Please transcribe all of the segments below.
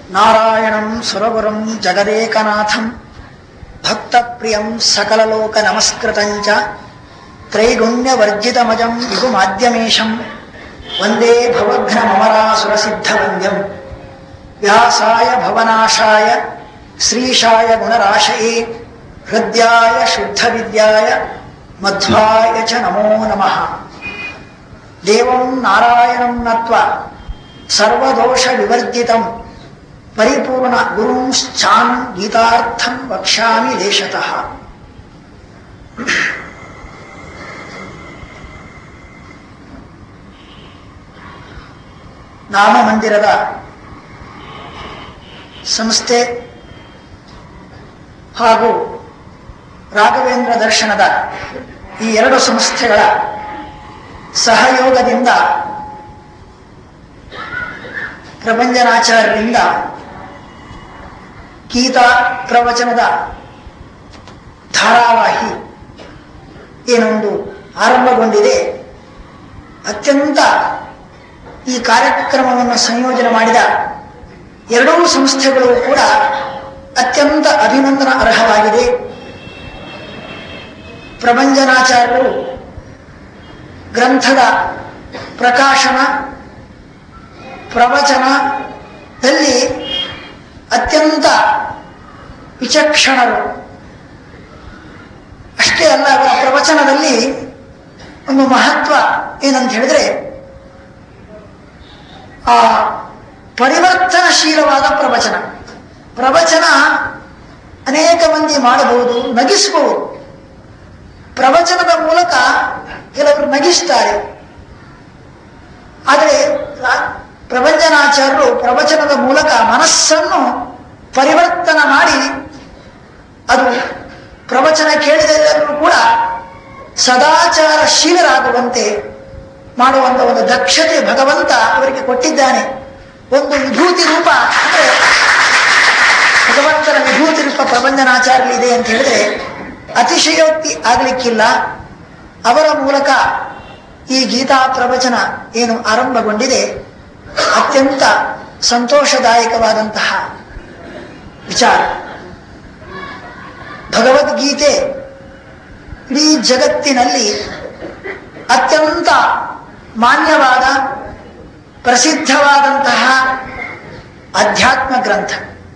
ನಾರಾಯಣಂ ಸುರಗುರುಂ ಜಗದೇಕನಾಥಂ ಭಕ್ತಪ್ರಿಯಂ ಸಕಲಲೋಕ ನಮಸ್ಕೃತಂಚ ತ್ರೈಗುಣ್ಯವರ್ಜಿತಮಜಂ ವಿಗುಮಾದ್ಯಮೇಶಂ ವಂದೇ ಭವಘ್ನಮರಾಸುರಸಿದ್ಧವಂದ್ಯಂ ವ್ಯಾಸಾಯ ಭವನಾಶಾಯ ಶ್ರೀಶಾಯ ಗುಣರಾಶಯೇ ಹೃದ್ಯಾಯ ಶುದ್ಧವಿದ್ಯಾಯ ಮಧ್ವಾಯ ಚ ನಮೋ ನಮಃ ದೇವಂ ನಾರಾಯಣಂ ನತ್ವ ಸರ್ವದೋಷ ವಿವರ್ಜಿತಂ ಪರಿಪೂರ್ಣ ಗುರುಂಶ್ಚಾನ್ ಗೀತಾರ್ಥಂ ವಕ್ಷ್ಯಾಮಿ ಲೇಶತಃ ನಾಮ ಮಂದಿರದ ಸಂಸ್ಥೆ ಹಾಗೂ ರಾಘವೇಂದ್ರ ದರ್ಶನದ ಈ ಎರಡು ಸಂಸ್ಥೆಗಳ ಸಹಯೋಗದಿಂದ ಪ್ರಭಂಜನಾಚಾರ್ಯರಿಂದ ಗೀತಾ ಪ್ರವಚನದ ಧಾರಾವಾಹಿ ಏನೊಂದು ಆರಂಭಗೊಂಡಿದೆ ಅತ್ಯಂತ ಈ ಕಾರ್ಯಕ್ರಮವನ್ನು ಸಂಯೋಜನೆ ಮಾಡಿದ ಎರಡೂ ಸಂಸ್ಥೆಗಳು ಕೂಡ ಅತ್ಯಂತ ಅಭಿನಂದನ ಅರ್ಹವಾಗಿದೆ ಪ್ರಭಂಜನಾಚಾರ್ಯರು ಗ್ರಂಥದ ಪ್ರಕಾಶನ ಪ್ರವಚನದಲ್ಲಿ ಅತ್ಯಂತ ವಿಚಕ್ಷಣರು ಅಷ್ಟೇ ಅಲ್ಲ ಅವರ ಪ್ರವಚನದಲ್ಲಿ ಒಂದು ಮಹತ್ವ ಏನಂತ ಹೇಳಿದ್ರೆ ಆ ಪರಿವರ್ತನಶೀಲವಾದ ಪ್ರವಚನ ಪ್ರವಚನ ಅನೇಕ ಮಂದಿ ಮಾಡಬಹುದು ನಗಿಸಬಹುದು ಪ್ರವಚನದ ಮೂಲಕ ಕೆಲವರು ನಗಿಸ್ತಾರೆ ಆದರೆ ಪ್ರಭಂಜನಾಚಾರ್ಯರು ಪ್ರವಚನದ ಮೂಲಕ ಮನಸ್ಸನ್ನು ಪರಿವರ್ತನ ಮಾಡಿ ಅದು ಪ್ರವಚನ ಕೇಳಿದೆಲ್ಲರೂ ಕೂಡ ಸದಾಚಾರಶೀಲರಾಗುವಂತೆ ಮಾಡುವಂತ ಒಂದು ದಕ್ಷತೆ ಭಗವಂತ ಅವರಿಗೆ ಕೊಟ್ಟಿದ್ದಾನೆ ಒಂದು ವಿಭೂತಿ ರೂಪ ಅಂದ್ರೆ ಭಗವಂತನ ವಿಭೂತಿ ರೂಪ ಪ್ರಬಂಧನಾಚಾರ್ಯಲಿದೆ ಅಂತ ಹೇಳಿದ್ರೆ ಅತಿಶಯೋಕ್ತಿ ಆಗ್ಲಿಕ್ಕಿಲ್ಲ ಅವರ ಮೂಲಕ ಈ ಗೀತಾ ಪ್ರವಚನ ಏನು ಆರಂಭಗೊಂಡಿದೆ ಅತ್ಯಂತ ಸಂತೋಷದಾಯಕವಾದಂತಹ ವಿಚಾರ ಭಗವದ್ಗೀತೆ ಇಡೀ ಜಗತ್ತಿನಲ್ಲಿ ಅತ್ಯಂತ ಮಾನ್ಯವಾದ ಪ್ರಸಿದ್ಧವಾದಂತಹ ಅಧ್ಯಾತ್ಮ ಗ್ರಂಥ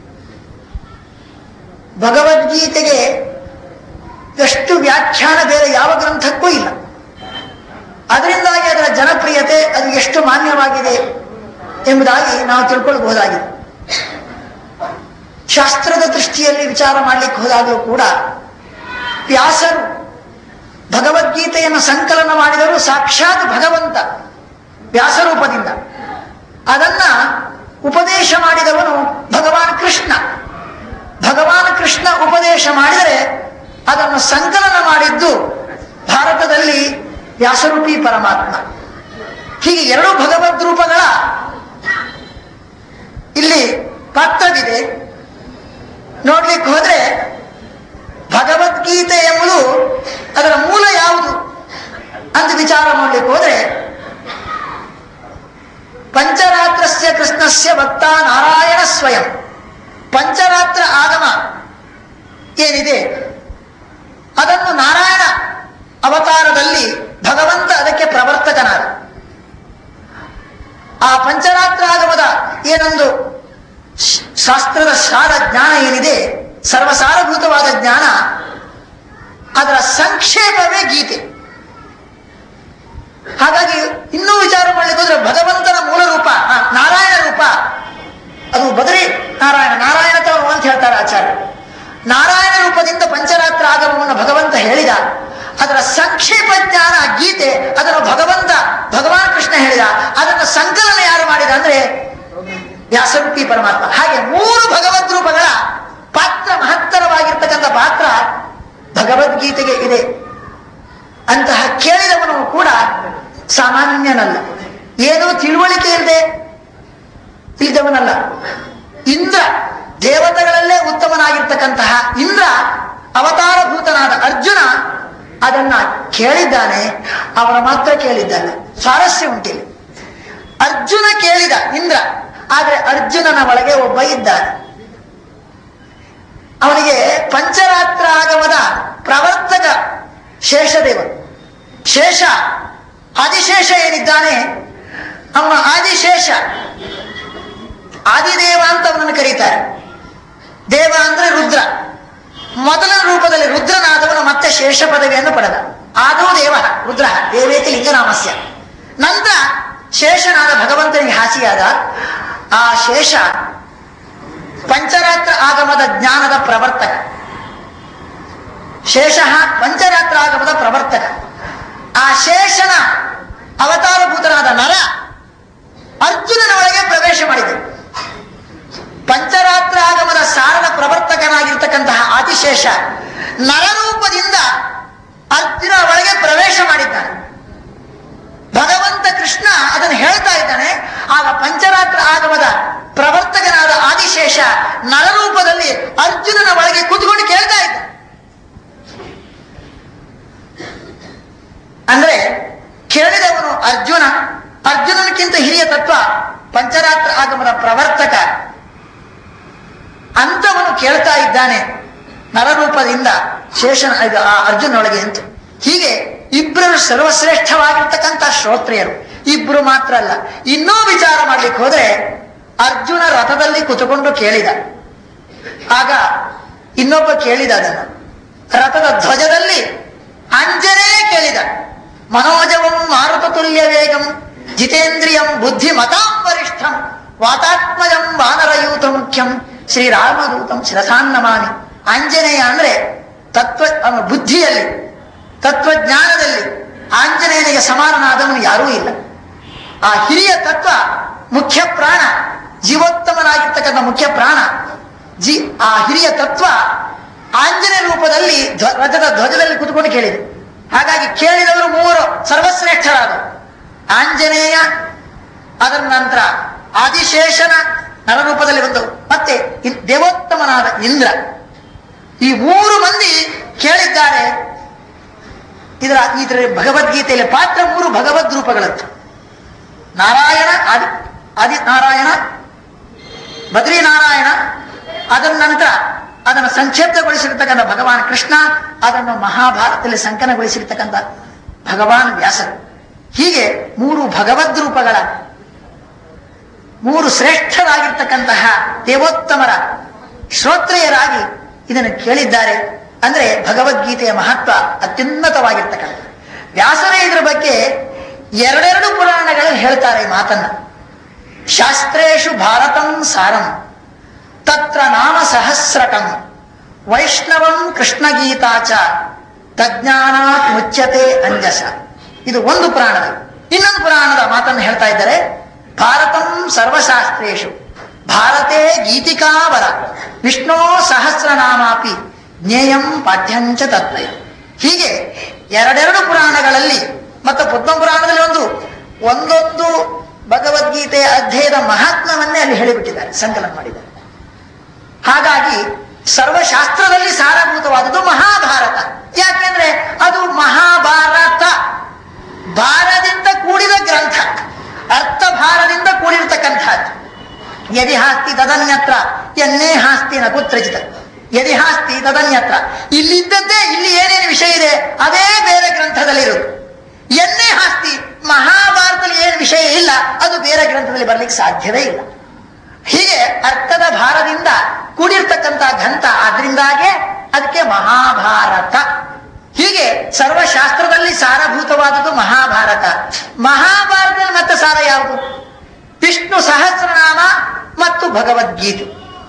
ಭಗವದ್ಗೀತೆಗೆ ಎಷ್ಟು ವ್ಯಾಖ್ಯಾನ ಬೇರೆ ಯಾವ ಗ್ರಂಥಕ್ಕೂ ಇಲ್ಲ ಅದರಿಂದಾಗಿ ಅದರ ಜನಪ್ರಿಯತೆ ಅದು ಎಷ್ಟು ಮಾನ್ಯವಾಗಿದೆ ಎಂಬುದಾಗಿ ನಾವು ತಿಳ್ಕೊಳ್ಬಹುದಾಗಿದೆ ಶಾಸ್ತ್ರದ ದೃಷ್ಟಿಯಲ್ಲಿ ವಿಚಾರ ಮಾಡಲಿಕ್ಕೆ ಹೋದಾಗಲೂ ಕೂಡ ವ್ಯಾಸರು ಭಗವದ್ಗೀತೆಯನ್ನು ಸಂಕಲನ ಮಾಡಿದರು ಸಾಕ್ಷಾತ್ ಭಗವಂತ ವ್ಯಾಸರೂಪದಿಂದ ಅದನ್ನ ಉಪದೇಶ ಮಾಡಿದವನು ಭಗವಾನ್ ಕೃಷ್ಣ ಭಗವಾನ್ ಕೃಷ್ಣ ಉಪದೇಶ ಮಾಡಿದರೆ ಅದನ್ನು ಸಂಕಲನ ಮಾಡಿದ್ದು ಭಾರತದಲ್ಲಿ ವ್ಯಾಸರೂಪಿ ಪರಮಾತ್ಮ ಹೀಗೆ ಎರಡು ಭಗವದ್ ರೂಪಗಳ ಇಲ್ಲಿ ಪಾತ್ರವಿದೆ ನೋಡ್ಲಿಕ್ಕೆ ಹೋದ್ರೆ ಭಗವದ್ಗೀತೆ ಎಂಬುದು ಅದರ ಮೂಲ ಯಾವುದು ಅಂತ ವಿಚಾರ ಮಾಡ್ಲಿಕ್ಕೆ ಹೋದ್ರೆ ಪಂಚರಾತ್ರಸ್ಯ ಕೃಷ್ಣಸ್ಯ ಭಕ್ತ ನಾರಾಯಣ ಸ್ವಯಂ ಪಂಚರಾತ್ರ ಆಗಮ ಏನಿದೆ ಅದನ್ನು ನಾರಾಯಣ ಅವತಾರದಲ್ಲಿ ಭಗವಂತ ಅದಕ್ಕೆ ಪ್ರವರ್ತಕನಾದ ಆ ಪಂಚರಾತ್ರ ಆಗಮದ ಏನೊಂದು ಶಾಸ್ತ್ರದ ಸಾರ ಜ್ಞಾನ ಏನಿದೆ ಸರ್ವಸಾರಭೂತವಾದ ಜ್ಞಾನ ಅದರ ಸಂಕ್ಷೇಪವೇ ಗೀತೆ ಹಾಗಾಗಿ ಇನ್ನೂ ವಿಚಾರ ಮಾಡಲಿಕ್ಕೆ ಹೋದ್ರೆ ಭಗವಂತನ ಮೂಲ ರೂಪ ನಾರಾಯಣ ರೂಪ ಅದು ಬದರಿ ನಾರಾಯಣ ನಾರಾಯಣ ತವ ಅಂತ ಹೇಳ್ತಾರೆ ಆಚಾರ್ಯ ನಾರಾಯಣ ರೂಪದಿಂದ ಪಂಚರಾತ್ರ ಆಗಮವನ್ನು ಭಗವಂತ ಹೇಳಿದ ಅದರ ಸಂಕ್ಷೇಪ ಜ್ಞಾನ ಗೀತೆ ಅದನ್ನು ಭಗವಂತ ಭಗವಾನ್ ಕೃಷ್ಣ ಹೇಳಿದ ಅದನ್ನು ಸಂಕಲನ ಯಾರು ಮಾಡಿದ ಅಂದ್ರೆ ವ್ಯಾಸರೂಪಿ ಪರಮಾತ್ಮ ಹಾಗೆ ಮೂರು ಭಗವದ್ ರೂಪಗಳ ಪಾತ್ರ ಮಹತ್ತರವಾಗಿರ್ತಕ್ಕಂಥ ಪಾತ್ರ ಭಗವದ್ಗೀತೆಗೆ ಇದೆ ಅಂತಹ ಕೇಳಿದವನು ಕೂಡ ಸಾಮಾನ್ಯನಲ್ಲ ಏನೋ ತಿಳುವಳಿಕೆ ಇಲ್ಲದೆ ಇಲ್ಲದವನಲ್ಲ ಇಂದ್ರ ದೇವತೆಗಳಲ್ಲೇ ಉತ್ತಮನಾಗಿರ್ತಕ್ಕಂತಹ ಇಂದ್ರ ಅವತಾರಭೂತನಾದ ಅರ್ಜುನ ಅದನ್ನ ಕೇಳಿದ್ದಾನೆ ಅವರ ಮಾತ್ರ ಕೇಳಿದ್ದಾನೆ ಸ್ವಾರಸ್ಯ ಉಂಟಿಲ್ಲ ಅರ್ಜುನ ಕೇಳಿದ ಇಂದ್ರ ಆದ್ರೆ ಅರ್ಜುನನ ಒಳಗೆ ಒಬ್ಬ ಇದ್ದಾನೆ ಅವನಿಗೆ ಪಂಚರಾತ್ರ ಆಗಮದ ಪ್ರವರ್ತಕ ಶೇಷದೇವ ಶೇಷ ಆದಿಶೇಷ ಏನಿದ್ದಾನೆ ಅವನ ಆದಿಶೇಷ ಆದಿದೇವ ಅಂತ ಅವನನ್ನು ಕರೀತಾರೆ ದೇವ ಅಂದ್ರೆ ರುದ್ರ ಮೊದಲ ರೂಪದಲ್ಲಿ ರುದ್ರನಾದವನು ಮತ್ತೆ ಶೇಷ ಪದವಿಯನ್ನು ಪಡೆದ ಆದೋ ದೇವ ರುದ್ರ ದೇವೇತಿ ಲಿಂಗನಾಮಸ್ಯ ನಂತರ ಶೇಷನಾದ ಭಗವಂತನಿಗೆ ಹಾಸಿಯಾದ ಆ ಶೇಷ ಪಂಚರಾತ್ರ ಆಗಮದ ಜ್ಞಾನದ ಪ್ರವರ್ತಕ ಶೇಷ ಪಂಚರಾತ್ರ ಆಗಮದ ಪ್ರವರ್ತಕ ಆ ಶೇಷನ ಅವತಾರಭೂತನಾದ ನರ ಅರ್ಜುನನ ಒಳಗೆ ಪ್ರವೇಶ ಮಾಡಿದೆ ಪಂಚರಾತ್ರ ಆಗಮದ ಸಾರದ ಪ್ರವರ್ತಕನಾಗಿರ್ತಕ್ಕಂತಹ ಆದಿಶೇಷ ನರರೂಪದಿಂದ ಅರ್ಜುನ ಒಳಗೆ ಪ್ರವೇಶ ಮಾಡಿದ್ದಾನೆ ಭಗವಂತ ಕೃಷ್ಣ ಅದನ್ನು ಹೇಳ್ತಾ ಇದ್ದಾನೆ ಆಗ ಪಂಚರಾತ್ರ ಆಗಮದ ಪ್ರವರ್ತಕನಾದ ಆದಿಶೇಷ ನರರೂಪದಲ್ಲಿ ಅರ್ಜುನನ ಒಳಗೆ ಕೂತ್ಕೊಂಡು ಕೇಳ್ತಾ ಇದ್ದ ಅಂದ್ರೆ ಕೇಳಿದವನು ಅರ್ಜುನ ಅರ್ಜುನನಕ್ಕಿಂತ ಹಿರಿಯ ತತ್ವ ಪಂಚರಾತ್ರ ಆಗಮದ ಪ್ರವರ್ತಕ ಅಂತವನು ಕೇಳ್ತಾ ಇದ್ದಾನೆ ನರರೂಪದಿಂದ ಶೇಷನ ಇದು ಆ ಅರ್ಜುನೊಳಗೆ ಅಂತ ಹೀಗೆ ಇಬ್ಬರು ಸರ್ವಶ್ರೇಷ್ಠವಾಗಿರ್ತಕ್ಕಂಥ ಶ್ರೋತ್ರಿಯರು ಇಬ್ರು ಮಾತ್ರ ಅಲ್ಲ ಇನ್ನೂ ವಿಚಾರ ಮಾಡ್ಲಿಕ್ಕೆ ಹೋದ್ರೆ ಅರ್ಜುನ ರಥದಲ್ಲಿ ಕುತುಕೊಂಡು ಕೇಳಿದ ಆಗ ಇನ್ನೊಬ್ಬ ಕೇಳಿದ ಅದನ್ನು ರಥದ ಧ್ವಜದಲ್ಲಿ ಅಂಜನೇ ಕೇಳಿದ ಮನೋಜವಂ ಮಾರುತ ತುಲ್ಯ ವೇಗಂ ಜಿತೇಂದ್ರಿಯಂ ಬುದ್ಧಿ ಮತಾಂ ವರಿಷ್ಠಂ ವಾತಾತ್ಮಜಂ ವಾನರಯೂತ ಮುಖ್ಯಂ ಶ್ರೀರಾಮದೂತಂ ಶಿರಸಾನ್ನಮಾನಿ ಆಂಜನೇಯ ಅಂದ್ರೆ ತತ್ವ ಅವನ ಬುದ್ಧಿಯಲ್ಲಿ ತತ್ವಜ್ಞಾನದಲ್ಲಿ ಆಂಜನೇಯನಿಗೆ ಸಮಾನನಾದವನು ಯಾರೂ ಇಲ್ಲ ಆ ಹಿರಿಯ ತತ್ವ ಮುಖ್ಯ ಪ್ರಾಣ ಜೀವೋತ್ತಮನಾಗಿರ್ತಕ್ಕಂಥ ಮುಖ್ಯ ಪ್ರಾಣ ಜಿ ಆ ಹಿರಿಯ ತತ್ವ ಆಂಜನೇಯ ರೂಪದಲ್ಲಿ ಧ್ವ- ರಥದ ಧ್ವಜದಲ್ಲಿ ಕುತ್ಕೊಂಡು ಕೇಳಿದೆ ಹಾಗಾಗಿ ಕೇಳಿದವರು ಮೂವರು ಸರ್ವಶ್ರೇಷ್ಠರಾದರು ಆಂಜನೇಯ ಅದರ ನಂತರ ಆದಿಶೇಷನ ನರರೂಪದಲ್ಲಿ ಬಂದವು ಮತ್ತೆ ಇನ್- ದೇವೋತ್ತಮನಾದ ಇಂದ್ರ ಈ ಮೂರು ಮಂದಿ ಕೇಳಿದ್ದಾರೆ ಇದರ ಇದರ ಭಗವದ್ಗೀತೆಯಲ್ಲಿ ಪಾತ್ರ ಮೂರು ಭಗವದ್ ರೂಪಗಳದ್ದು ನಾರಾಯಣ ಆದಿ ಆದಿ ನಾರಾಯಣ ಬದ್ರಿನಾರಾಯಣ ಅದರ ನಂತರ ಅದನ್ನು ಸಂಕ್ಷೇಪ್ತಗೊಳಿಸಿರ್ತಕ್ಕಂಥ ಭಗವಾನ್ ಕೃಷ್ಣ ಅದನ್ನು ಮಹಾಭಾರತದಲ್ಲಿ ಸಂಕಲನಗೊಳಿಸಿರ್ತಕ್ಕಂಥ ಭಗವಾನ್ ವ್ಯಾಸರು ಹೀಗೆ ಮೂರು ಭಗವದ್ ರೂಪಗಳ ಮೂರು ಶ್ರೇಷ್ಠರಾಗಿರ್ತಕ್ಕಂತಹ ದೇವೋತ್ತಮರ ಶ್ರೋತ್ರಿಯರಾಗಿ ಇದನ್ನು ಕೇಳಿದ್ದಾರೆ ಅಂದ್ರೆ ಭಗವದ್ಗೀತೆಯ ಮಹತ್ವ ಅತ್ಯುನ್ನತವಾಗಿರ್ತಕ್ಕಂಥ ವ್ಯಾಸರೇ ಇದರ ಬಗ್ಗೆ ಎರಡೆರಡು ಪುರಾಣಗಳಲ್ಲಿ ಹೇಳ್ತಾರೆ ಈ ಮಾತನ್ನ ಶಾಸ್ತ್ರೇಶು ಭಾರತಂ ಸಾರಂ ತತ್ರ ನಾಮ ಸಹಸ್ರಕಂ ವೈಷ್ಣವಂ ಕೃಷ್ಣಗೀತಾಚ ತಜ್ಞಾನಾತ್ ಮುಚ್ಯತೆ ಅಂಜಸ ಇದು ಒಂದು ಪುರಾಣದ ಇನ್ನೊಂದು ಪುರಾಣದ ಮಾತನ್ನು ಹೇಳ್ತಾ ಇದ್ದಾರೆ ಭಾರತಂ ಸರ್ವಶಾಸ್ತ್ರೇಶು ಭಾರತೇ ಗೀತಿಕಾವರ ವಿಷ್ಣೋ ಸಹಸ್ರನಾಮಾಪಿ ಜ್ಞೇಯಂ ಪಾಠ್ಯಂಚ ತತ್ವಯ ಹೀಗೆ ಎರಡೆರಡು ಪುರಾಣಗಳಲ್ಲಿ ಮತ್ತು ಪದ್ಮ ಪುರಾಣದಲ್ಲಿ ಒಂದು ಒಂದೊಂದು ಭಗವದ್ಗೀತೆಯ ಅಧ್ಯಯದ ಮಹಾತ್ಮವನ್ನೇ ಅಲ್ಲಿ ಹೇಳಿಬಿಟ್ಟಿದ್ದಾರೆ ಸಂಕಲನ ಮಾಡಿದ್ದಾರೆ ಹಾಗಾಗಿ ಸರ್ವಶಾಸ್ತ್ರದಲ್ಲಿ ಸಾರಭೂತವಾದದ್ದು ಮಹಾಭಾರತ ಯಾಕೆಂದ್ರೆ ಅದು ಮಹಾಭಾರತ ಭಾರದಿಂದ ಕೂಡಿದ ಗ್ರಂಥ ಅರ್ಥ ಭಾರದಿಂದ ಕೂಡಿರತಕ್ಕಂಥದ್ದು ಯದಿ ಹಾಸ್ತಿ ತದನ್ಯತ್ರ ಎನ್ನೇ ಹಾಸ್ತಿ ನ ಕುತ್ರಚಿತ ಯದಿ ಹಾಸ್ತಿ ತದನ್ಯತ್ರ ಇಲ್ಲಿದ್ದದ್ದೇ ಇಲ್ಲಿ ಏನೇನು ವಿಷಯ ಇದೆ ಅದೇ ಬೇರೆ ಗ್ರಂಥದಲ್ಲಿರೋದು ಎನ್ನೇ ಹಾಸ್ತಿ ಮಹಾಭಾರತದಲ್ಲಿ ಏನು ವಿಷಯ ಇಲ್ಲ ಅದು ಬೇರೆ ಗ್ರಂಥದಲ್ಲಿ ಬರ್ಲಿಕ್ಕೆ ಸಾಧ್ಯವೇ ಇಲ್ಲ ಹೀಗೆ ಅರ್ಥದ ಭಾರದಿಂದ ಕೂಡಿರ್ತಕ್ಕಂಥ ಗ್ರಂಥ ಆದ್ರಿಂದಾಗೆ ಅದಕ್ಕೆ ಮಹಾಭಾರತ ಹೀಗೆ ಸರ್ವಶಾಸ್ತ್ರದಲ್ಲಿ ಸಾರಭೂತವಾದದ್ದು ಮಹಾಭಾರತ ಮಹಾಭಾರತದಲ್ಲಿ ಮತ್ತೆ ಸಾರ ಯಾವುದು ವಿಷ್ಣು ಸಹಸ್ರನಾಮ ಮತ್ತು ಭಗವದ್ಗೀತೆ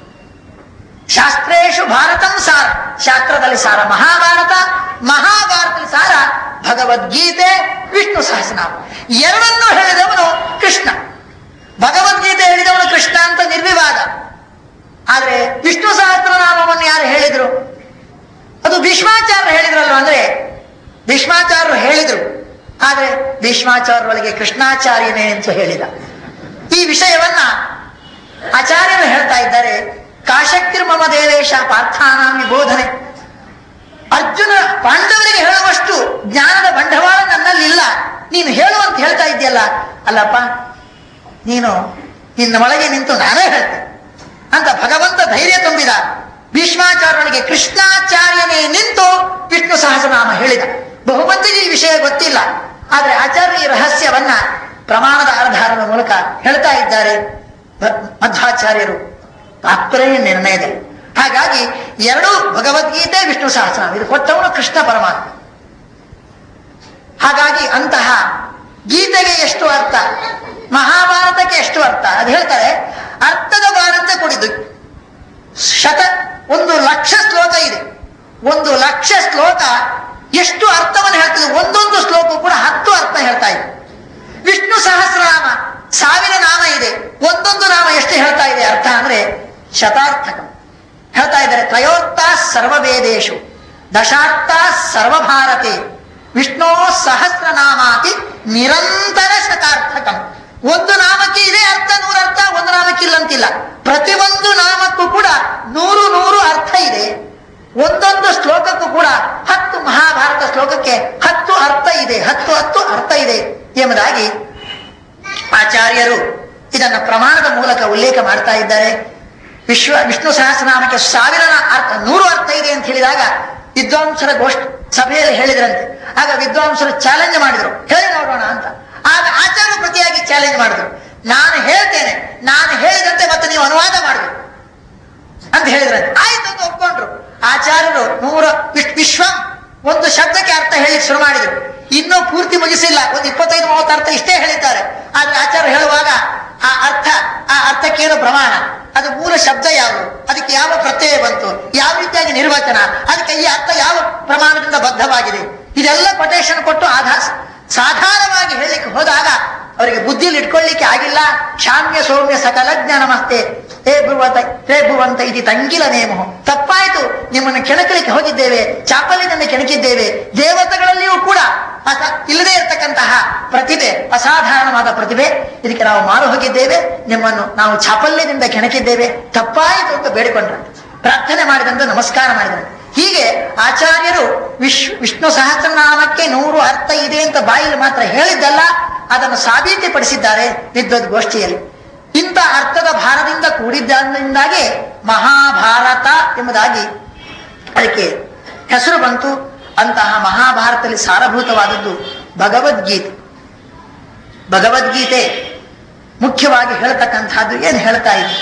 ಶಾಸ್ತ್ರೇಶು ಭಾರತಂ ಸಾರ ಶಾಸ್ತ್ರದಲ್ಲಿ ಸಾರ ಮಹಾಭಾರತ ಮಹಾಭಾರತದಲ್ಲಿ ಸಾರ ಭಗವದ್ಗೀತೆ ವಿಷ್ಣು ಸಹಸ್ರನಾಮ ಎರಡನ್ನೂ ಹೇಳಿದವನು ಕೃಷ್ಣ ಭಗವದ್ಗೀತೆ ಹೇಳಿದವನು ಕೃಷ್ಣ ಅಂತ ನಿರ್ವಿವಾದ ಆದ್ರೆ ವಿಷ್ಣು ಸಹಸ್ರನಾಮವನ್ನು ಯಾರು ಹೇಳಿದ್ರು ಅದು ಭೀಷ್ಮಾಚಾರ್ಯರು ಹೇಳಿದ್ರಲ್ವ ಅಂದ್ರೆ ಭೀಷ್ಮಾಚಾರ್ಯರು ಹೇಳಿದ್ರು ಆದ್ರೆ ಭೀಷ್ಮಾಚಾರ್ಯರೊಳಗೆ ಕೃಷ್ಣಾಚಾರ್ಯನೇ ಅಂತ ಹೇಳಿದ ಈ ವಿಷಯವನ್ನ ಆಚಾರ್ಯರು ಹೇಳ್ತಾ ಇದ್ದಾರೆ ಕಾಶಕ್ತಿರ್ಮಮ ದೇವೇಶ ಪಾರ್ಥಾನಾಂ ಬೋಧನೆ ಅರ್ಜುನ ಪಾಂಡವರಿಗೆ ಹೇಳುವಷ್ಟು ಜ್ಞಾನದ ಬಂಡವಾಳ ನನ್ನಲ್ಲಿಲ್ಲ ನೀನು ಹೇಳು ಅಂತ ಹೇಳ್ತಾ ಇದ್ದೀಯಲ್ಲ ಅಲ್ಲಪ್ಪ ನೀನು ನಿನ್ನ ಒಳಗೆ ನಿಂತು ನಾನೇ ಹೇಳ್ತೇನೆ ಅಂತ ಭಗವಂತ ಧೈರ್ಯ ತುಂಬಿದ ಭೀಷ್ಮಾಚಾರ್ಯನಿಗೆ ಕೃಷ್ಣಾಚಾರ್ಯನೇ ನಿಂತು ವಿಷ್ಣು ಸಹಸ್ರನಾಮ ಹೇಳಿದ ಬಹುಮಂದಿಗೆ ಈ ವಿಷಯ ಗೊತ್ತಿಲ್ಲ ಆದ್ರೆ ಆಚಾರ್ಯ ಈ ರಹಸ್ಯವನ್ನ ಪ್ರಮಾಣದ ಆಧಾರದ ಮೂಲಕ ಹೇಳ್ತಾ ಇದ್ದಾರೆ ಮ- ಮಧ್ವಾಚಾರ್ಯರು ತಾತ್ಪರ್ಯ ನಿರ್ಣಯದಲ್ಲಿ ಹಾಗಾಗಿ ಎರಡೂ ಭಗವದ್ಗೀತೆ ವಿಷ್ಣು ಸಹಸ್ರನಾಮ ಇದು ಕೊಟ್ಟವನು ಕೃಷ್ಣ ಪರಮಾತ್ಮ ಹಾಗಾಗಿ ಅಂತಹ ಗೀತೆಗೆ ಎಷ್ಟು ಅರ್ಥ ಮಹಾಭಾರತಕ್ಕೆ ಎಷ್ಟು ಅರ್ಥ ಅದು ಹೇಳ್ತಾರೆ ಅರ್ಥದ ಭಾರತ ಕೊಡಿದ್ದು ಶತ ಒಂದು ಲಕ್ಷ ಶ್ಲೋಕ ಇದೆ ಒಂದು ಲಕ್ಷ ಶ್ಲೋಕ ಎಷ್ಟು ಅರ್ಥವನ್ನು ಹೇಳ್ತದೆ ಒಂದೊಂದು ಶ್ಲೋಕ ಕೂಡ ಹತ್ತು ಅರ್ಥ ಹೇಳ್ತಾ ಇದೆ ವಿಷ್ಣು ಸಹಸ್ರನಾಮ ಸಾವಿರ ನಾಮ ಇದೆ ಒಂದೊಂದು ನಾಮ ಎಷ್ಟು ಹೇಳ್ತಾ ಇದೆ ಅರ್ಥ ಅಂದ್ರೆ ಶತಾರ್ಥಕ ಹೇಳ್ತಾ ಇದ್ದಾರೆ ತ್ರಯೋರ್ಥ ಸರ್ವವೇದೇಶು ದಶಾರ್ಥ ಸರ್ವಭಾರತೆ ವಿಷ್ಣು ಸಹಸ್ರನಾಮಾತಿ ನಿರಂತರ ಶತಾರ್ಥಕಂ ಒಂದು ನಾಮಕ್ಕೆ ಇದೇ ಅರ್ಥ ನೂರ ಅರ್ಥ ಒಂದು ನಾಮಕ್ಕೆ ಇಲ್ಲಂತಿಲ್ಲ ಪ್ರತಿಯೊಂದು ನಾಮಕ್ಕೂ ಕೂಡ ನೂರು ನೂರು ಅರ್ಥ ಇದೆ ಒಂದೊಂದು ಶ್ಲೋಕಕ್ಕೂ ಕೂಡ ಹತ್ತು ಮಹಾಭಾರತ ಶ್ಲೋಕಕ್ಕೆ ಹತ್ತು ಅರ್ಥ ಇದೆ ಹತ್ತು ಹತ್ತು ಅರ್ಥ ಇದೆ ಎಂಬುದಾಗಿ ಆಚಾರ್ಯರು ಇದನ್ನ ಪ್ರಮಾಣದ ಮೂಲಕ ಉಲ್ಲೇಖ ಮಾಡ್ತಾ ಇದ್ದಾರೆ ವಿಶ್ವ ವಿಷ್ಣು ಸಹಸ್ರನಾಮಕ್ಕೆ ಸಾವಿರ ಅರ್ಥ ನೂರು ಅರ್ಥ ಇದೆ ಅಂತ ಹೇಳಿದಾಗ ವಿದ್ವಾಂಸರ ಗೋಷ್ಠಿ ಸಭೆಯಲ್ಲಿ ಹೇಳಿದ್ರಂತೆ ಆಗ ವಿದ್ವಾಂಸರು ಚಾಲೆಂಜ್ ಮಾಡಿದ್ರು ಹೇಳಿ ನೋಡೋಣ ಅಂತ ಆಗ ಆಚಾರ್ಯ ಪ್ರತಿಯಾಗಿ ಚಾಲೆಂಜ್ ಮಾಡಿದ್ರು ನಾನು ಹೇಳ್ತೇನೆ ನಾನು ಹೇಳಿದಂತೆ ಮತ್ತೆ ನೀವು ಅನುವಾದ ಮಾಡಬೇಕು ಅಂತ ಹೇಳಿದ್ರಂತೆ ಆಯ್ತು ಅಂತ ಒಪ್ಕೊಂಡ್ರು ಆಚಾರ್ಯರು ನೂರ ವಿಶ್- ವಿಶ್ವಂ ಒಂದು ಶಬ್ದಕ್ಕೆ ಅರ್ಥ ಹೇಳಿ ಶುರು ಮಾಡಿದ್ರು ಇನ್ನೂ ಪೂರ್ತಿ ಮುಗಿಸಿಲ್ಲ ಒಂದು ಇಪ್ಪತ್ತೈದು ಮೂವತ್ತು ಅರ್ಥ ಇಷ್ಟೇ ಹೇಳಿದ್ದಾರೆ ಆದ್ರೆ ಆಚಾರ್ಯ ಹೇಳುವಾಗ ಆ ಅರ್ಥ ಆ ಅರ್ಥಕ್ಕೇನು ಪ್ರಮಾಣ ಅದು ಮೂಲ ಶಬ್ದ ಯಾವುದು ಅದಕ್ಕೆ ಯಾವ ಪ್ರತ್ಯಯ ಬಂತು ಯಾವ ರೀತಿಯಾಗಿ ನಿರ್ವಚನ ಅದಕ್ಕೆ ಈ ಅರ್ಥ ಯಾವ ಪ್ರಮಾಣದಿಂದ ಬದ್ಧವಾಗಿದೆ ಇದೆಲ್ಲ ಕೊಟೇಶನ್ ಕೊಟ್ಟು ಆಧಾರ ಸಾಧಾರಣವಾಗಿ ಹೇಳಲಿಕ್ಕೆ ಹೋದಾಗ ಅವರಿಗೆ ಬುದ್ಧಿಯಲ್ಲಿ ಇಟ್ಕೊಳ್ಳಿಕ್ಕೆ ಆಗಿಲ್ಲ ಶಾಮ್ಯ ಸೌಮ್ಯ ಸಕಲ ಜ್ಞಾನಮಸ್ತೆ ಹೇ ಭುವಂತ ಹೇ ಭುವಂತ ಇದು ತಂಗಿಲ ನೇಮು ತಪ್ಪಾಯ್ತು ನಿಮ್ಮನ್ನು ಕೆಣಕಲಿಕ್ಕೆ ಹೋಗಿದ್ದೇವೆ ಚಾಪಲಿನಿಂದ ಕೆಣಕಿದ್ದೇವೆ ದೇವತೆಗಳಲ್ಲಿಯೂ ಕೂಡ ಅಸ ಇಲ್ಲದೆ ಇರತಕ್ಕಂತಹ ಪ್ರತಿಭೆ ಅಸಾಧಾರಣವಾದ ಪ್ರತಿಭೆ ಇದಕ್ಕೆ ನಾವು ಮಾರು ಹೋಗಿದ್ದೇವೆ ನಿಮ್ಮನ್ನು ನಾವು ಚಾಪಲ್ಯದಿಂದ ಕೆಣಕಿದ್ದೇವೆ ತಪ್ಪಾಯಿತು ಅಂತ ಬೇಡಿಕೊಂಡ್ರು ಪ್ರಾರ್ಥನೆ ಮಾಡಿದಂತೆ ನಮಸ್ಕಾರ ಮಾಡಿದರು ಹೀಗೆ ಆಚಾರ್ಯರು ವಿಶ್ವ ವಿಷ್ಣು ಸಹಸ್ರನಾಮಕ್ಕೆ ನೂರು ಅರ್ಥ ಇದೆ ಅಂತ ಬಾಯಲ್ಲಿ ಮಾತ್ರ ಹೇಳಿದ್ದಲ್ಲ ಅದನ್ನು ಸಾಬೀತುಪಡಿಸಿದ್ದಾರೆ ವಿದ್ವದ್ ಗೋಷ್ಠಿಯಲ್ಲಿ ಇಂಥ ಅರ್ಥದ ಭಾರದಿಂದ ಕೂಡಿದ್ದರಿಂದಾಗಿ ಮಹಾಭಾರತ ಎಂಬುದಾಗಿ ಅದಕ್ಕೆ ಹೆಸರು ಬಂತು ಅಂತಹ ಮಹಾಭಾರತದಲ್ಲಿ ಸಾರಭೂತವಾದದ್ದು ಭಗವದ್ಗೀತೆ ಭಗವದ್ಗೀತೆ ಮುಖ್ಯವಾಗಿ ಹೇಳ್ತಕ್ಕಂಥದ್ದು ಏನು ಹೇಳ್ತಾ ಇದೆ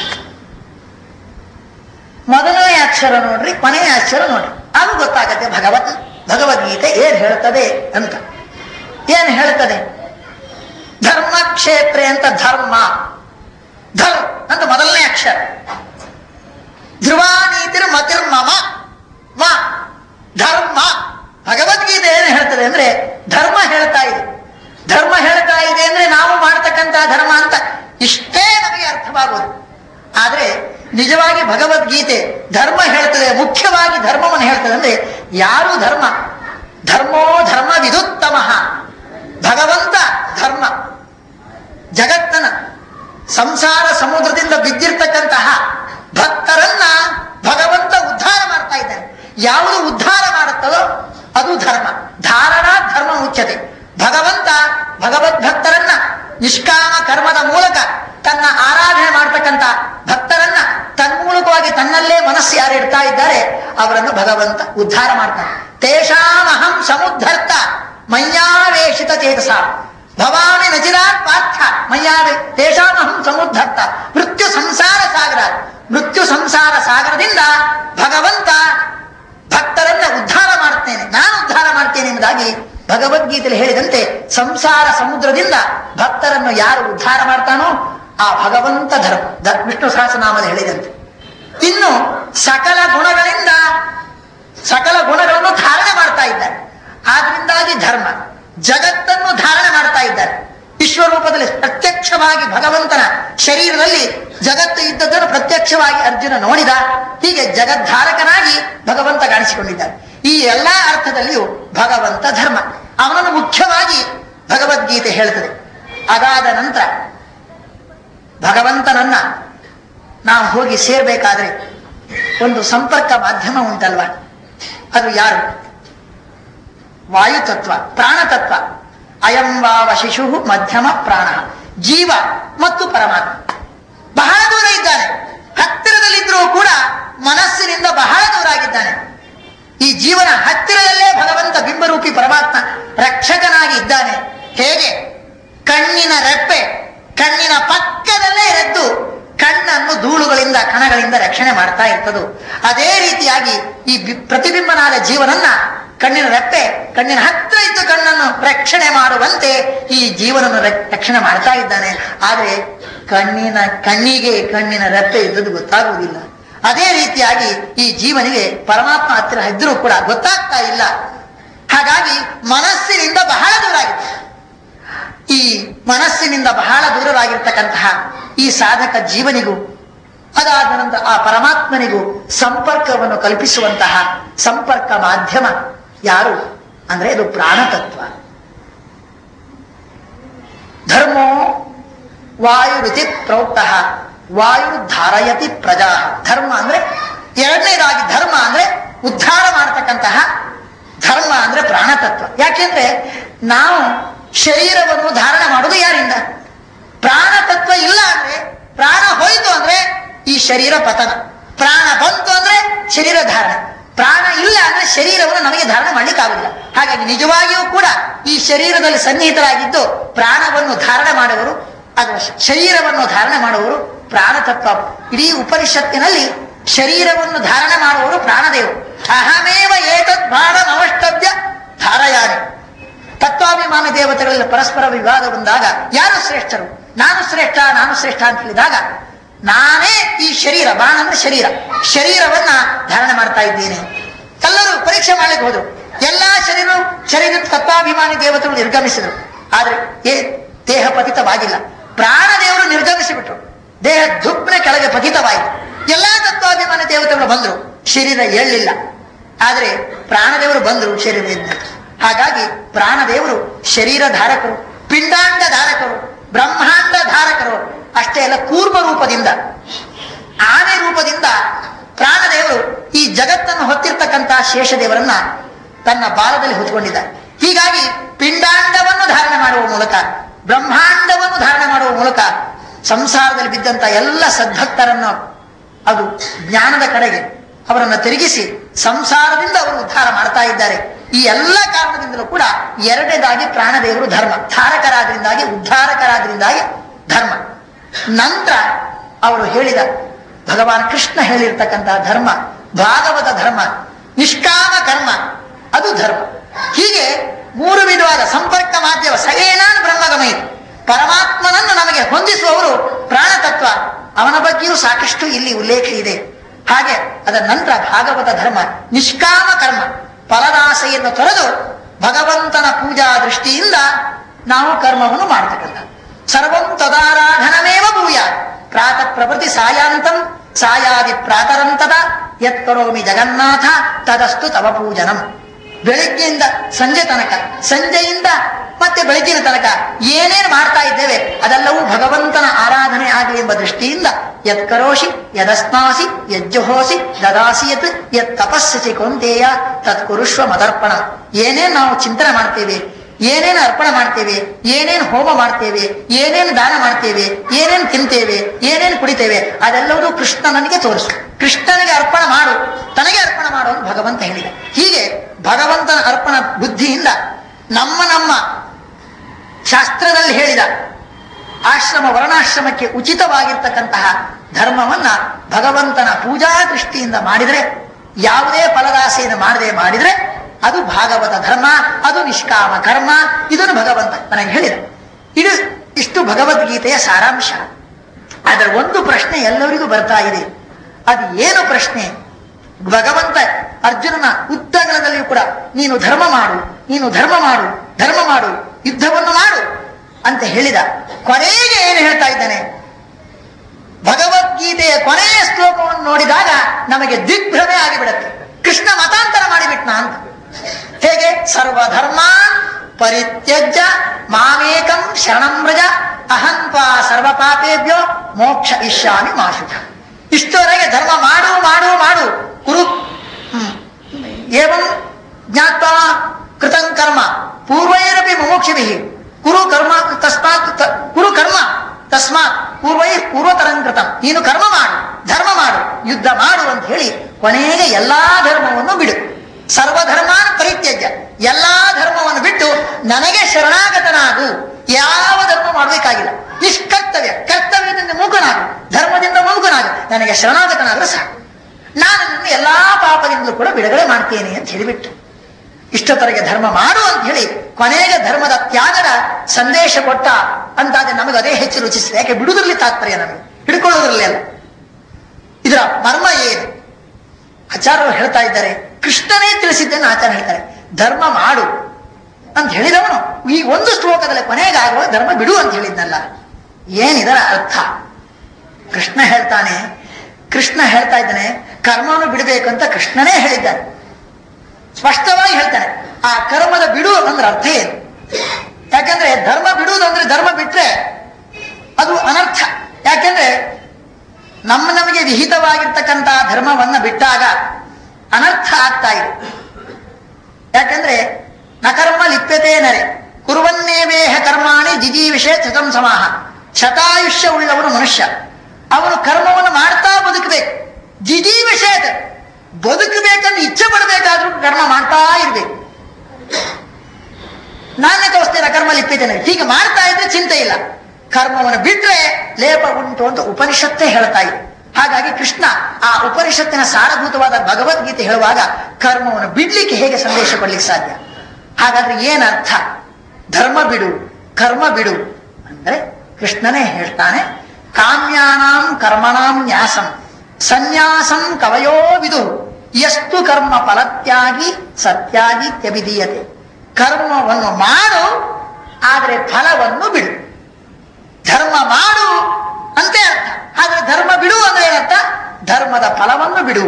ಮೊದಲನೇ ಅಕ್ಷರ ನೋಡ್ರಿ ಕೊನೆಯ ಅಕ್ಷರ ನೋಡ್ರಿ ಅದು ಗೊತ್ತಾಗತ್ತೆ ಭಗವತ್ ಭಗವದ್ಗೀತೆ ಏನ್ ಹೇಳ್ತದೆ ಅಂತ ಏನ್ ಹೇಳ್ತದೆ ಧರ್ಮಕ್ಷೇತ್ರ ಅಂತ ಧರ್ಮ ಧರ್ ಅಂತ ಮೊದಲನೇ ಅಕ್ಷರ ಧ್ರುವಾನೀತಿರ್ ಮತಿರ್ಮಮ ಮ ಧರ್ಮ ಭಗವದ್ಗೀತೆ ಏನು ಹೇಳ್ತದೆ ಅಂದ್ರೆ ಧರ್ಮ ಹೇಳ್ತಾ ಇದೆ ಧರ್ಮ ಹೇಳ್ತಾ ಇದೆ ಅಂದ್ರೆ ನಾವು ಮಾಡ್ತಕ್ಕಂಥ ಧರ್ಮ ಅಂತ ಇಷ್ಟೇ ನಮಗೆ ಅರ್ಥವಾಗುವುದು ಆದ್ರೆ ನಿಜವಾಗಿ ಭಗವದ್ಗೀತೆ ಧರ್ಮ ಹೇಳ್ತದೆ ಮುಖ್ಯವಾಗಿ ಧರ್ಮವನ್ನು ಹೇಳ್ತದೆ ಅಂದ್ರೆ ಯಾರು ಧರ್ಮ ಧರ್ಮೋ ಧರ್ಮ ವಿದುತ್ತಮ ಭಗವಂತ ಧರ್ಮ ಜಗತ್ತನ ಸಂಸಾರ ಸಮುದ್ರದಿಂದ ಬಿದ್ದಿರ್ತಕ್ಕಂತಹ ಭಕ್ತರನ್ನ ಭಗವಂತ ಉದ್ಧಾರ ಮಾಡ್ತಾ ಇದ್ದಾನೆ ಯಾವುದು ಉದ್ಧಾರ ಮಾಡುತ್ತದೋ ಅದು ಧರ್ಮ ಧಾರಣ ಧರ್ಮ ಮುಖ್ಯತೆ ಭಗವಂತ ಭಗವದ್ ಭಕ್ತರನ್ನ ನಿಷ್ಕಾಮ ಕರ್ಮದ ಮೂಲಕ ತನ್ನ ಆರಾಧನೆ ಮಾಡ್ತಕ್ಕಂಥ ಭಕ್ತರನ್ನ ತನ್ಮೂಲಕವಾಗಿ ತನ್ನಲ್ಲೇ ಮನಸ್ಸು ಯಾರು ಇಡ್ತಾ ಇದ್ದಾರೆ ಅವರನ್ನು ಭಗವಂತ ಉದ್ಧಾರ ಮಾಡ್ತಾನೆ ತೇಷಾಮಹಂ ಸಮುದ್ಧರ್ತ ಮಯ್ಯಾವೇಶಿತ ಚೇತಸ ಭವಾಮಿ ನಚಿರಾತ್ ಪಾರ್ಥ ಮಯ್ಯಾವೆ ತೇಷಾಮಹಂ ಸಮುದ್ಧರ್ತ ಮೃತ್ಯು ಸಂಸಾರ ಸಾಗರ ಮೃತ್ಯು ಸಂಸಾರ ಸಾಗರದಿಂದ ಭಗವಂತ ಭಕ್ತರನ್ನ ಉದ್ಧಾರ ಮಾಡ್ತೇನೆ ನಾನು ಉದ್ಧಾರ ಮಾಡ್ತೇನೆ ಎಂಬುದಾಗಿ ಭಗವದ್ಗೀತೆಯಲ್ಲಿ ಹೇಳಿದಂತೆ ಸಂಸಾರ ಸಮುದ್ರದಿಂದ ಭಕ್ತರನ್ನು ಯಾರು ಉದ್ಧಾರ ಮಾಡ್ತಾನೋ ಆ ಭಗವಂತ ಧರ್ಮ ದ- ವಿಷ್ಣು ಸಹಸ್ರನಾಮದ ಹೇಳಿದಂತೆ ಇನ್ನು ಸಕಲ ಗುಣಗಳಿಂದ ಸಕಲ ಗುಣಗಳನ್ನು ಧಾರಣೆ ಮಾಡ್ತಾ ಇದ್ದಾರೆ ಆದ್ರಿಂದಾಗಿ ಧರ್ಮ ಜಗತ್ತನ್ನು ಧಾರಣೆ ಮಾಡ್ತಾ ಇದ್ದಾರೆ ವಿಶ್ವರೂಪದಲ್ಲಿ ಪ್ರತ್ಯಕ್ಷವಾಗಿ ಭಗವಂತನ ಶರೀರದಲ್ಲಿ ಜಗತ್ತು ಇದ್ದದ್ದನ್ನು ಪ್ರತ್ಯಕ್ಷವಾಗಿ ಅರ್ಜುನ ನೋಡಿದ ಹೀಗೆ ಜಗದ್ಧಾರಕನಾಗಿ ಭಗವಂತ ಕಾಣಿಸಿಕೊಂಡಿದ್ದಾನೆ ಈ ಎಲ್ಲಾ ಅರ್ಥದಲ್ಲಿಯೂ ಭಗವಂತ ಧರ್ಮ ಅವನನ್ನು ಮುಖ್ಯವಾಗಿ ಭಗವದ್ಗೀತೆ ಹೇಳ್ತದೆ ಅದಾದ ನಂತರ ಭಗವಂತನನ್ನ ನಾವು ಹೋಗಿ ಸೇರ್ಬೇಕಾದ್ರೆ ಒಂದು ಸಂಪರ್ಕ ಮಾಧ್ಯಮ ಉಂಟಲ್ವಾ ಅದು ಯಾರು ವಾಯುತತ್ವ ಪ್ರಾಣತತ್ವ ಅಯಂ ವಾ ಶಿಶು ಮಧ್ಯಮ ಪ್ರಾಣ ಜೀವ ಮತ್ತು ಪರಮಾತ್ಮ ಬಹಳ ದೂರ ಇದ್ದಾನೆ ಹತ್ತಿರದಲ್ಲಿದ್ದರೂ ಕೂಡ ಮನಸ್ಸಿನಿಂದ ಬಹಳ ದೂರ ಆಗಿದ್ದಾನೆ ಈ ಜೀವನ ಹತ್ತಿರದಲ್ಲೇ ಭಗವಂತ ಬಿಂಬರೂಪಿ ಪರಮಾತ್ಮ ರಕ್ಷಕನಾಗಿ ಇದ್ದಾನೆ ಹೇಗೆ ಕಣ್ಣಿನ ರೆಪ್ಪೆ ಕಣ್ಣಿನ ಪಕ್ಕದಲ್ಲೇ ಇರದ್ದು ಕಣ್ಣನ್ನು ಧೂಳುಗಳಿಂದ ಕಣಗಳಿಂದ ರಕ್ಷಣೆ ಮಾಡ್ತಾ ಇರ್ತದು ಅದೇ ರೀತಿಯಾಗಿ ಈ ಬಿ- ಪ್ರತಿಬಿಂಬನಾದ ಜೀವನನ್ನ ಕಣ್ಣಿನ ರೆಪ್ಪೆ ಕಣ್ಣಿನ ಹತ್ರ ಇದ್ದು ಕಣ್ಣನ್ನು ರಕ್ಷಣೆ ಮಾಡುವಂತೆ ಈ ಜೀವನನ್ನು ರ- ರಕ್ಷಣೆ ಮಾಡ್ತಾ ಇದ್ದಾನೆ ಆದ್ರೆ ಕಣ್ಣಿನ ಕಣ್ಣಿಗೆ ಕಣ್ಣಿನ ರೆಪ್ಪೆ ಇದ್ದದ್ದು ಗೊತ್ತಾಗುವುದಿಲ್ಲ ಅದೇ ರೀತಿಯಾಗಿ ಈ ಜೀವನಿಗೆ ಪರಮಾತ್ಮ ಹತ್ತಿರ ಇದ್ರೂ ಕೂಡ ಗೊತ್ತಾಗ್ತಾ ಇಲ್ಲ ಹಾಗಾಗಿ ಮನಸ್ಸಿನಿಂದ ಬಹಳ ದೂರ ಆಗಿದೆ ಈ ಮನಸ್ಸಿನಿಂದ ಬಹಳ ದೂರವಾಗಿರ್ತಕ್ಕಂತಹ ಈ ಸಾಧಕ ಜೀವನಿಗೂ ಅದಾದ ನಂತರ ಆ ಪರಮಾತ್ಮನಿಗೂ ಸಂಪರ್ಕವನ್ನು ಕಲ್ಪಿಸುವಂತಹ ಸಂಪರ್ಕ ಮಾಧ್ಯಮ ಯಾರು ಅಂದ್ರೆ ಇದು ಪ್ರಾಣತತ್ವ ಧರ್ಮೋ ವಾಯುರುತಿ ಪ್ರೋಕ್ತ ವಾಯು ಧಾರಯತಿ ಪ್ರಜಾ ಧರ್ಮ ಅಂದ್ರೆ ಎರಡನೇದಾಗಿ ಧರ್ಮ ಅಂದ್ರೆ ಉದ್ಧಾರ ಮಾಡತಕ್ಕಂತಹ ಧರ್ಮ ಅಂದ್ರೆ ಪ್ರಾಣತತ್ವ ಯಾಕೆಂದ್ರೆ ನಾವು ಶರೀರವನ್ನು ಧಾರಣ ಮಾಡುವುದು ಯಾರಿಂದ ಪ್ರಾಣತತ್ವ ಇಲ್ಲ ಅಂದ್ರೆ ಪ್ರಾಣ ಹೋಯ್ತು ಅಂದ್ರೆ ಈ ಶರೀರ ಪತನ ಪ್ರಾಣ ಬಂತು ಅಂದ್ರೆ ಶರೀರ ಧಾರಣೆ ಪ್ರಾಣ ಇಲ್ಲ ಅಂದ್ರೆ ಶರೀರವನ್ನು ನಮಗೆ ಧಾರಣೆ ಮಾಡ್ಲಿಕ್ಕೆ ಆಗುದಿಲ್ಲ ಹಾಗಾಗಿ ನಿಜವಾಗಿಯೂ ಕೂಡ ಈ ಶರೀರದಲ್ಲಿ ಸನ್ನಿಹಿತರಾಗಿದ್ದು ಪ್ರಾಣವನ್ನು ಧಾರಣೆ ಮಾಡುವರು ಅದರ ಶರೀರವನ್ನು ಧಾರಣೆ ಮಾಡುವವರು ಪ್ರಾಣತತ್ವ ಇಡೀ ಉಪನಿಷತ್ತಿನಲ್ಲಿ ಶರೀರವನ್ನು ಧಾರಣೆ ಮಾಡುವವರು ಪ್ರಾಣದೇವರು ಅಹಮೇವ ಏತದ್ ಪ್ರಾಣಮವಷ್ಟವ್ಯ ಧಾರಯಾನಿ ತತ್ವಾಭಿಮಾನ ದೇವತೆಗಳಲ್ಲಿ ಪರಸ್ಪರ ವಿವಾದ ಬಂದಾಗ ಯಾರು ಶ್ರೇಷ್ಠರು ನಾನು ಶ್ರೇಷ್ಠ ನಾನು ಶ್ರೇಷ್ಠ ಅಂತ ಹೇಳಿದಾಗ ನಾನೇ ಈ ಶರೀರ ಬಾಣ ಅಂದ್ರೆ ಶರೀರ ಶರೀರವನ್ನ ಧಾರಣೆ ಮಾಡ್ತಾ ಇದ್ದೇನೆ ಎಲ್ಲರೂ ಪರೀಕ್ಷೆ ಮಾಡ್ಲಿಕ್ಕೆ ಹೋದ್ರು ಎಲ್ಲಾ ಶರೀರ ಶರೀರ ತತ್ವಾಭಿಮಾನಿ ದೇವತೆಗಳು ನಿರ್ಗಮಿಸಿದರು ಆದ್ರೆ ಏ ದೇಹ ಪತಿತವಾಗಿಲ್ಲ ಪ್ರಾಣದೇವರು ನಿರ್ಗಮಿಸಿಬಿಟ್ರು ದೇಹ ದುಪ್ಪನೆ ಕೆಳಗೆ ಪತಿತವಾಯಿತು ಎಲ್ಲಾ ತತ್ವಾಭಿಮಾನಿ ದೇವತೆಗಳು ಬಂದ್ರು ಶರೀರ ಏಳಲಿಲ್ಲ ಆದ್ರೆ ಪ್ರಾಣದೇವರು ಬಂದರು ಶರೀರದಿಂದ ಹಾಗಾಗಿ ಪ್ರಾಣದೇವರು ಶರೀರ ಧಾರಕರು ಪಿಂಡಾಂಡ ಧಾರಕರು ಬ್ರಹ್ಮಾಂಡ ಧಾರಕರು ಅಷ್ಟೇ ಅಲ್ಲ ಕೂರ್ಮ ರೂಪದಿಂದ ಆನೆ ರೂಪದಿಂದ ಪ್ರಾಣದೇವರು ಈ ಜಗತ್ತನ್ನು ಹೊತ್ತಿರ್ತಕ್ಕಂತಹ ಶೇಷದೇವರನ್ನ ತನ್ನ ಬಾಲದಲ್ಲಿ ಹೊತ್ಕೊಂಡಿದ್ದಾರೆ ಹೀಗಾಗಿ ಪಿಂಡಾಂಡವನ್ನು ಧಾರಣೆ ಮಾಡುವ ಮೂಲಕ ಬ್ರಹ್ಮಾಂಡವನ್ನು ಧಾರಣೆ ಮಾಡುವ ಮೂಲಕ ಸಂಸಾರದಲ್ಲಿ ಬಿದ್ದಂತ ಎಲ್ಲ ಸದ್ಭಕ್ತರನ್ನು ಅದು ಜ್ಞಾನದ ಕಡೆಗೆ ಅವರನ್ನು ತಿರುಗಿಸಿ ಸಂಸಾರದಿಂದ ಅವರು ಉದ್ಧಾರ ಮಾಡ್ತಾ ಇದ್ದಾರೆ ಈ ಎಲ್ಲ ಕಾರಣದಿಂದಲೂ ಕೂಡ ಎರಡನೇದಾಗಿ ಪ್ರಾಣದೇವರು ಧರ್ಮ ಧಾರಕರಾದ್ರಿಂದಾಗಿ ಉದ್ಧಾರಕರಾದ್ರಿಂದಾಗಿ ಧರ್ಮ ನಂತರ ಅವರು ಹೇಳಿದ ಭಗವಾನ್ ಕೃಷ್ಣ ಹೇಳಿರ್ತಕ್ಕಂತಹ ಧರ್ಮ ಭಾಗವತ ಧರ್ಮ ನಿಷ್ಕಾಮ ಕರ್ಮ ಅದು ಧರ್ಮ ಹೀಗೆ ಮೂರು ವಿಧವಾದ ಸಂಪರ್ಕ ಮಾಧ್ಯಮ ಸಗೇನಾನ್ ಬ್ರಹ್ಮಗಮೈ ಪರಮಾತ್ಮನನ್ನು ನಮಗೆ ಹೊಂದಿಸುವವರು ಪ್ರಾಣತತ್ವ ಅವನ ಬಗ್ಗೆಯೂ ಸಾಕಷ್ಟು ಇಲ್ಲಿ ಉಲ್ಲೇಖ ಇದೆ ಹಾಗೆ ಅದರ ನಂತರ ಭಾಗವತ ಧರ್ಮ ನಿಷ್ಕಾಮ ಕರ್ಮ ಫಲದಾಸೆಯನ್ನು ತೊರೆದು ಭಗವಂತನ ಪೂಜಾ ದೃಷ್ಟಿಯಿಂದ ನಾವು ಕರ್ಮವನ್ನು ಮಾಡತಕ್ಕಂಥ ಸರ್ವಂ ತದಾರಾಧನಮೇವ ಭೂಯ ಪ್ರಾತ ಪ್ರಭೃತಿ ಸಾಯಾಂತಂ ಸಾಯಾದಿ ಪ್ರಾತರಂತದ ಯತ್ ಕರೋಮಿ ಜಗನ್ನಾಥ ತದಸ್ತು ತವ ಪೂಜನಂ ಬೆಳಿಗ್ಗೆಯಿಂದ ಸಂಜೆ ತನಕ ಸಂಜೆಯಿಂದ ಮತ್ತೆ ಬೆಳಗಿನ ತನಕ ಏನೇನು ಮಾಡ್ತಾ ಇದ್ದೇವೆ ಅದೆಲ್ಲವೂ ಭಗವಂತನ ಆರಾಧನೆ ಆಗಲಿ ಎಂಬ ದೃಷ್ಟಿಯಿಂದ ಯತ್ ಕರೋಷಿ ಯದಸ್ನಾಸಿ ಯಜ್ಜುಹೋಸಿ ದದಾಸಿ ಯತ್ ಯತ್ ತಪಸ್ಸಿ ಕೊಂತೆಯ ತತ್ ಕುರುಷ್ವ ಮದರ್ಪಣ ಏನೇನು ನಾವು ಚಿಂತನೆ ಮಾಡ್ತೇವೆ ಏನೇನು ಅರ್ಪಣೆ ಮಾಡ್ತೇವೆ ಏನೇನು ಹೋಮ ಮಾಡ್ತೇವೆ ಏನೇನು ದಾನ ಮಾಡ್ತೇವೆ ಏನೇನು ತಿಂತೇವೆ ಏನೇನು ಕುಡಿತೇವೆ ಅದೆಲ್ಲವೂ ಕೃಷ್ಣ ನನಗೆ ತೋರಿಸು ಕೃಷ್ಣನಿಗೆ ಅರ್ಪಣೆ ಮಾಡು ತನಗೆ ಅರ್ಪಣೆ ಮಾಡು ಅಂತ ಭಗವಂತ ಹೇಳಿದ ಹೀಗೆ ಭಗವಂತನ ಅರ್ಪಣ ಬುದ್ಧಿಯಿಂದ ನಮ್ಮ ನಮ್ಮ ಶಾಸ್ತ್ರದಲ್ಲಿ ಹೇಳಿದ ಆಶ್ರಮ ವರ್ಣಾಶ್ರಮಕ್ಕೆ ಉಚಿತವಾಗಿರ್ತಕ್ಕಂತಹ ಧರ್ಮವನ್ನ ಭಗವಂತನ ಪೂಜಾ ದೃಷ್ಟಿಯಿಂದ ಮಾಡಿದರೆ ಯಾವುದೇ ಫಲದಾಸೆಯನ್ನು ಮಾಡದೆ ಮಾಡಿದ್ರೆ ಅದು ಭಾಗವತ ಧರ್ಮ ಅದು ನಿಷ್ಕಾಮ ಕರ್ಮ ಇದನ್ನು ಭಗವಂತ ನನಗೆ ಹೇಳಿದ ಇದು ಇಷ್ಟು ಭಗವದ್ಗೀತೆಯ ಸಾರಾಂಶ ಅದರ ಒಂದು ಪ್ರಶ್ನೆ ಎಲ್ಲರಿಗೂ ಬರ್ತಾ ಇದೆ ಅದು ಏನು ಪ್ರಶ್ನೆ ಭಗವಂತ ಅರ್ಜುನನ ಉತ್ತಂಗಣದಲ್ಲಿಯೂ ಕೂಡ ನೀನು ಧರ್ಮ ಮಾಡು ನೀನು ಧರ್ಮ ಮಾಡು ಧರ್ಮ ಮಾಡು ಯುದ್ಧವನ್ನು ಮಾಡು ಅಂತ ಹೇಳಿದ ಕೊನೆಗೆ ಏನು ಹೇಳ್ತಾ ಇದ್ದಾನೆ ಭಗವದ್ಗೀತೆಯ ಕೊನೆಯ ಶ್ಲೋಕವನ್ನು ನೋಡಿದಾಗ ನಮಗೆ ದಿಗ್ಭ್ರಮೆ ಆಗಿಬಿಡುತ್ತೆ ಕೃಷ್ಣ ಮತಾಂತರ ಮಾಡಿಬಿಟ್ನ ಅಂತ ಹೇಗೆ ಸರ್ವಧರ್ಮ ಪರಿತ್ಯಜ್ಯ ಮಾಮೇಕಂ ಶರಣಂ ವ್ರಜ ಅಹಂಪ ಸರ್ವ ಪಾಪೇಭ್ಯೋ ಮೋಕ್ಷ ಇಷ್ಯಾಮಿ ಮಾಶುಚ ಇಷ್ಟವರೆಗೆ ಧರ್ಮ ಮಾಡು ಮಾಡು ಮಾಡು ಕುರು ಹ್ಮ್. ಏವಂ ಜ್ಞಾತ್ವಾ ಕೃತಂ ಕರ್ಮ ಪೂರ್ವೈರಪಿ ಮುಮುಕ್ಷಿಭಿ ಕುರು ಕರ್ಮ ತಸ್ಮಾತ್ ತ- ಕುರು ಕರ್ಮ ತಸ್ಮಾತ್ ಪೂರ್ವೈ ಪೂರ್ವತರಂಕೃತಂ ನೀನು ಕರ್ಮ ಮಾಡು ಧರ್ಮ ಮಾಡು ಯುದ್ಧ ಮಾಡು ಅಂತ ಹೇಳಿ ಕೊನೆಗೆ ಎಲ್ಲಾ ಧರ್ಮವನ್ನು ಬಿಡು ಸರ್ವಧರ್ಮಾನ ಪರಿತ್ಯಜ್ಯ ಎಲ್ಲಾ ಧರ್ಮವನ್ನು ಬಿಟ್ಟು ನನಗೆ ಶರಣಾಗತನಾಗು ಯಾವ ಧರ್ಮ ಮಾಡಬೇಕಾಗಿಲ್ಲ ನಿಷ್ಕರ್ತವ್ಯ ಕರ್ತವ್ಯದಿಂದ ಮೂಕನಾಗು ಧರ್ಮದಿಂದ ಮೂಕನಾಗು ನನಗೆ ಶರಣಾಗತನಾದ್ರೆ ಸಾಕು ನಾನು ನಿನ್ನ ಎಲ್ಲಾ ಪಾಪದಿಂದಲೂ ಕೂಡ ಬಿಡುಗಡೆ ಮಾಡ್ತೇನೆ ಅಂತ ಹೇಳಿಬಿಟ್ಟು ಇಷ್ಟೊತ್ತರೆಗೆ ಧರ್ಮ ಮಾಡು ಅಂತ ಹೇಳಿ ಕೊನೆಗೆ ಧರ್ಮದ ತ್ಯಾಗದ ಸಂದೇಶ ಕೊಟ್ಟ ಅಂತಾದ್ರೆ ನಮಗೆ ಅದೇ ಹೆಚ್ಚು ರುಚಿಸಿದೆ ಯಾಕೆ ಬಿಡುವುದರಲ್ಲಿ ತಾತ್ಪರ್ಯ ನಮಗೆ ಹಿಡ್ಕೊಳ್ಳೋದ್ರಲ್ಲಿ ಅಲ್ಲ ಇದರ ಮರ್ಮ ಏನು ಆಚಾರ್ಯರು ಹೇಳ್ತಾ ಇದ್ದಾರೆ ಕೃಷ್ಣನೇ ತಿಳಿಸಿದ್ದನ್ನು ಆಚಾರ್ಯ ಹೇಳ್ತಾರೆ ಧರ್ಮ ಮಾಡು ಅಂತ ಹೇಳಿದವನು ಈ ಒಂದು ಶ್ಲೋಕದಲ್ಲಿ ಕೊನೆಗಾಗುವ ಧರ್ಮ ಬಿಡು ಅಂತ ಹೇಳಿದ್ನಲ್ಲ ಏನಿದರ ಅರ್ಥ ಕೃಷ್ಣ ಹೇಳ್ತಾನೆ ಕೃಷ್ಣ ಹೇಳ್ತಾ ಇದ್ದಾನೆ ಕರ್ಮವನ್ನು ಬಿಡಬೇಕು ಅಂತ ಕೃಷ್ಣನೇ ಹೇಳಿದ್ದಾನೆ ಸ್ಪಷ್ಟವಾಗಿ ಹೇಳ್ತಾನೆ ಆ ಕರ್ಮದ ಬಿಡು ಅಂದ್ರೆ ಅರ್ಥ ಏನು ಯಾಕಂದ್ರೆ ಧರ್ಮ ಬಿಡುವುದಂದ್ರೆ ಧರ್ಮ ಬಿಟ್ರೆ ಅದು ಅನರ್ಥ ಯಾಕೆಂದ್ರೆ ನಮ್ಮ ನಮಗೆ ವಿಹಿತವಾಗಿರ್ತಕ್ಕಂತಹ ಧರ್ಮವನ್ನ ಬಿಟ್ಟಾಗ ಅನರ್ಥ ಆಗ್ತಾ ಇದೆ ಯಾಕಂದ್ರೆ ನಕರ್ಮ ಲಿಪ್ಯತೆ ನರೆ ಕುರುವನ್ನೇವೇಹ ಕರ್ಮಾಣಿ ಜಿಜೀವಿಷೆ ಶತಂ ಸಮಾಹ ಶತಾಯುಷ್ಯ ಉಳ್ಳವನು ಮನುಷ್ಯ ಅವನು ಕರ್ಮವನ್ನು ಮಾಡ್ತಾ ಬದುಕಬೇಕು ಜಿಜೀವಿಷೇತ ಬದುಕಬೇಕಂತ ಇಚ್ಛೆ ಪಡಬೇಕಾದ್ರೂ ಕರ್ಮ ಮಾಡ್ತಾ ಇರ್ಬೇಕು ನಾನೇ ತೋರಿಸ್ತೇನೆ ಕರ್ಮ ಲಿಪ್ಪಿದ್ದೇನೆ ಹೀಗೆ ಮಾಡ್ತಾ ಇದ್ರೆ ಚಿಂತೆ ಇಲ್ಲ ಕರ್ಮವನ್ನು ಬಿಟ್ರೆ ಲೇಪ ಉಂಟು ಅಂತ ಉಪನಿಷತ್ತೇ ಹೇಳ್ತಾ ಇದೆ ಹಾಗಾಗಿ ಕೃಷ್ಣ ಆ ಉಪನಿಷತ್ತಿನ ಸಾರಭೂತವಾದ ಭಗವದ್ಗೀತೆ ಹೇಳುವಾಗ ಕರ್ಮವನ್ನು ಬಿಡ್ಲಿಕ್ಕೆ ಹೇಗೆ ಸಂದೇಶ ಕೊಡ್ಲಿಕ್ಕೆ ಸಾಧ್ಯ ಹಾಗಾದ್ರೆ ಏನರ್ಥ ಧರ್ಮ ಬಿಡು ಕರ್ಮ ಬಿಡು ಅಂದ್ರೆ ಕೃಷ್ಣನೇ ಹೇಳ್ತಾನೆ ಕಾಮ್ಯಾನಾಂ ಕರ್ಮಣಾಂ ನ್ಯಾಸಂ ಸನ್ಯಾಸಂ ಕವಯೋ ವಿದು ಎಷ್ಟು ಕರ್ಮ ಫಲತ್ಯಾಗಿ ಸತ್ಯಾಗಿ ತ್ಯಭಿದೀಯತೆ ಕರ್ಮವನ್ನು ಮಾಡು ಆದರೆ ಫಲವನ್ನು ಬಿಡು ಧರ್ಮ ಮಾಡು ಅಂತೆ ಅರ್ಥ ಆದ್ರೆ ಧರ್ಮ ಬಿಡು ಅಂದ್ರೆ ಏನರ್ಥ ಧರ್ಮದ ಫಲವನ್ನು ಬಿಡು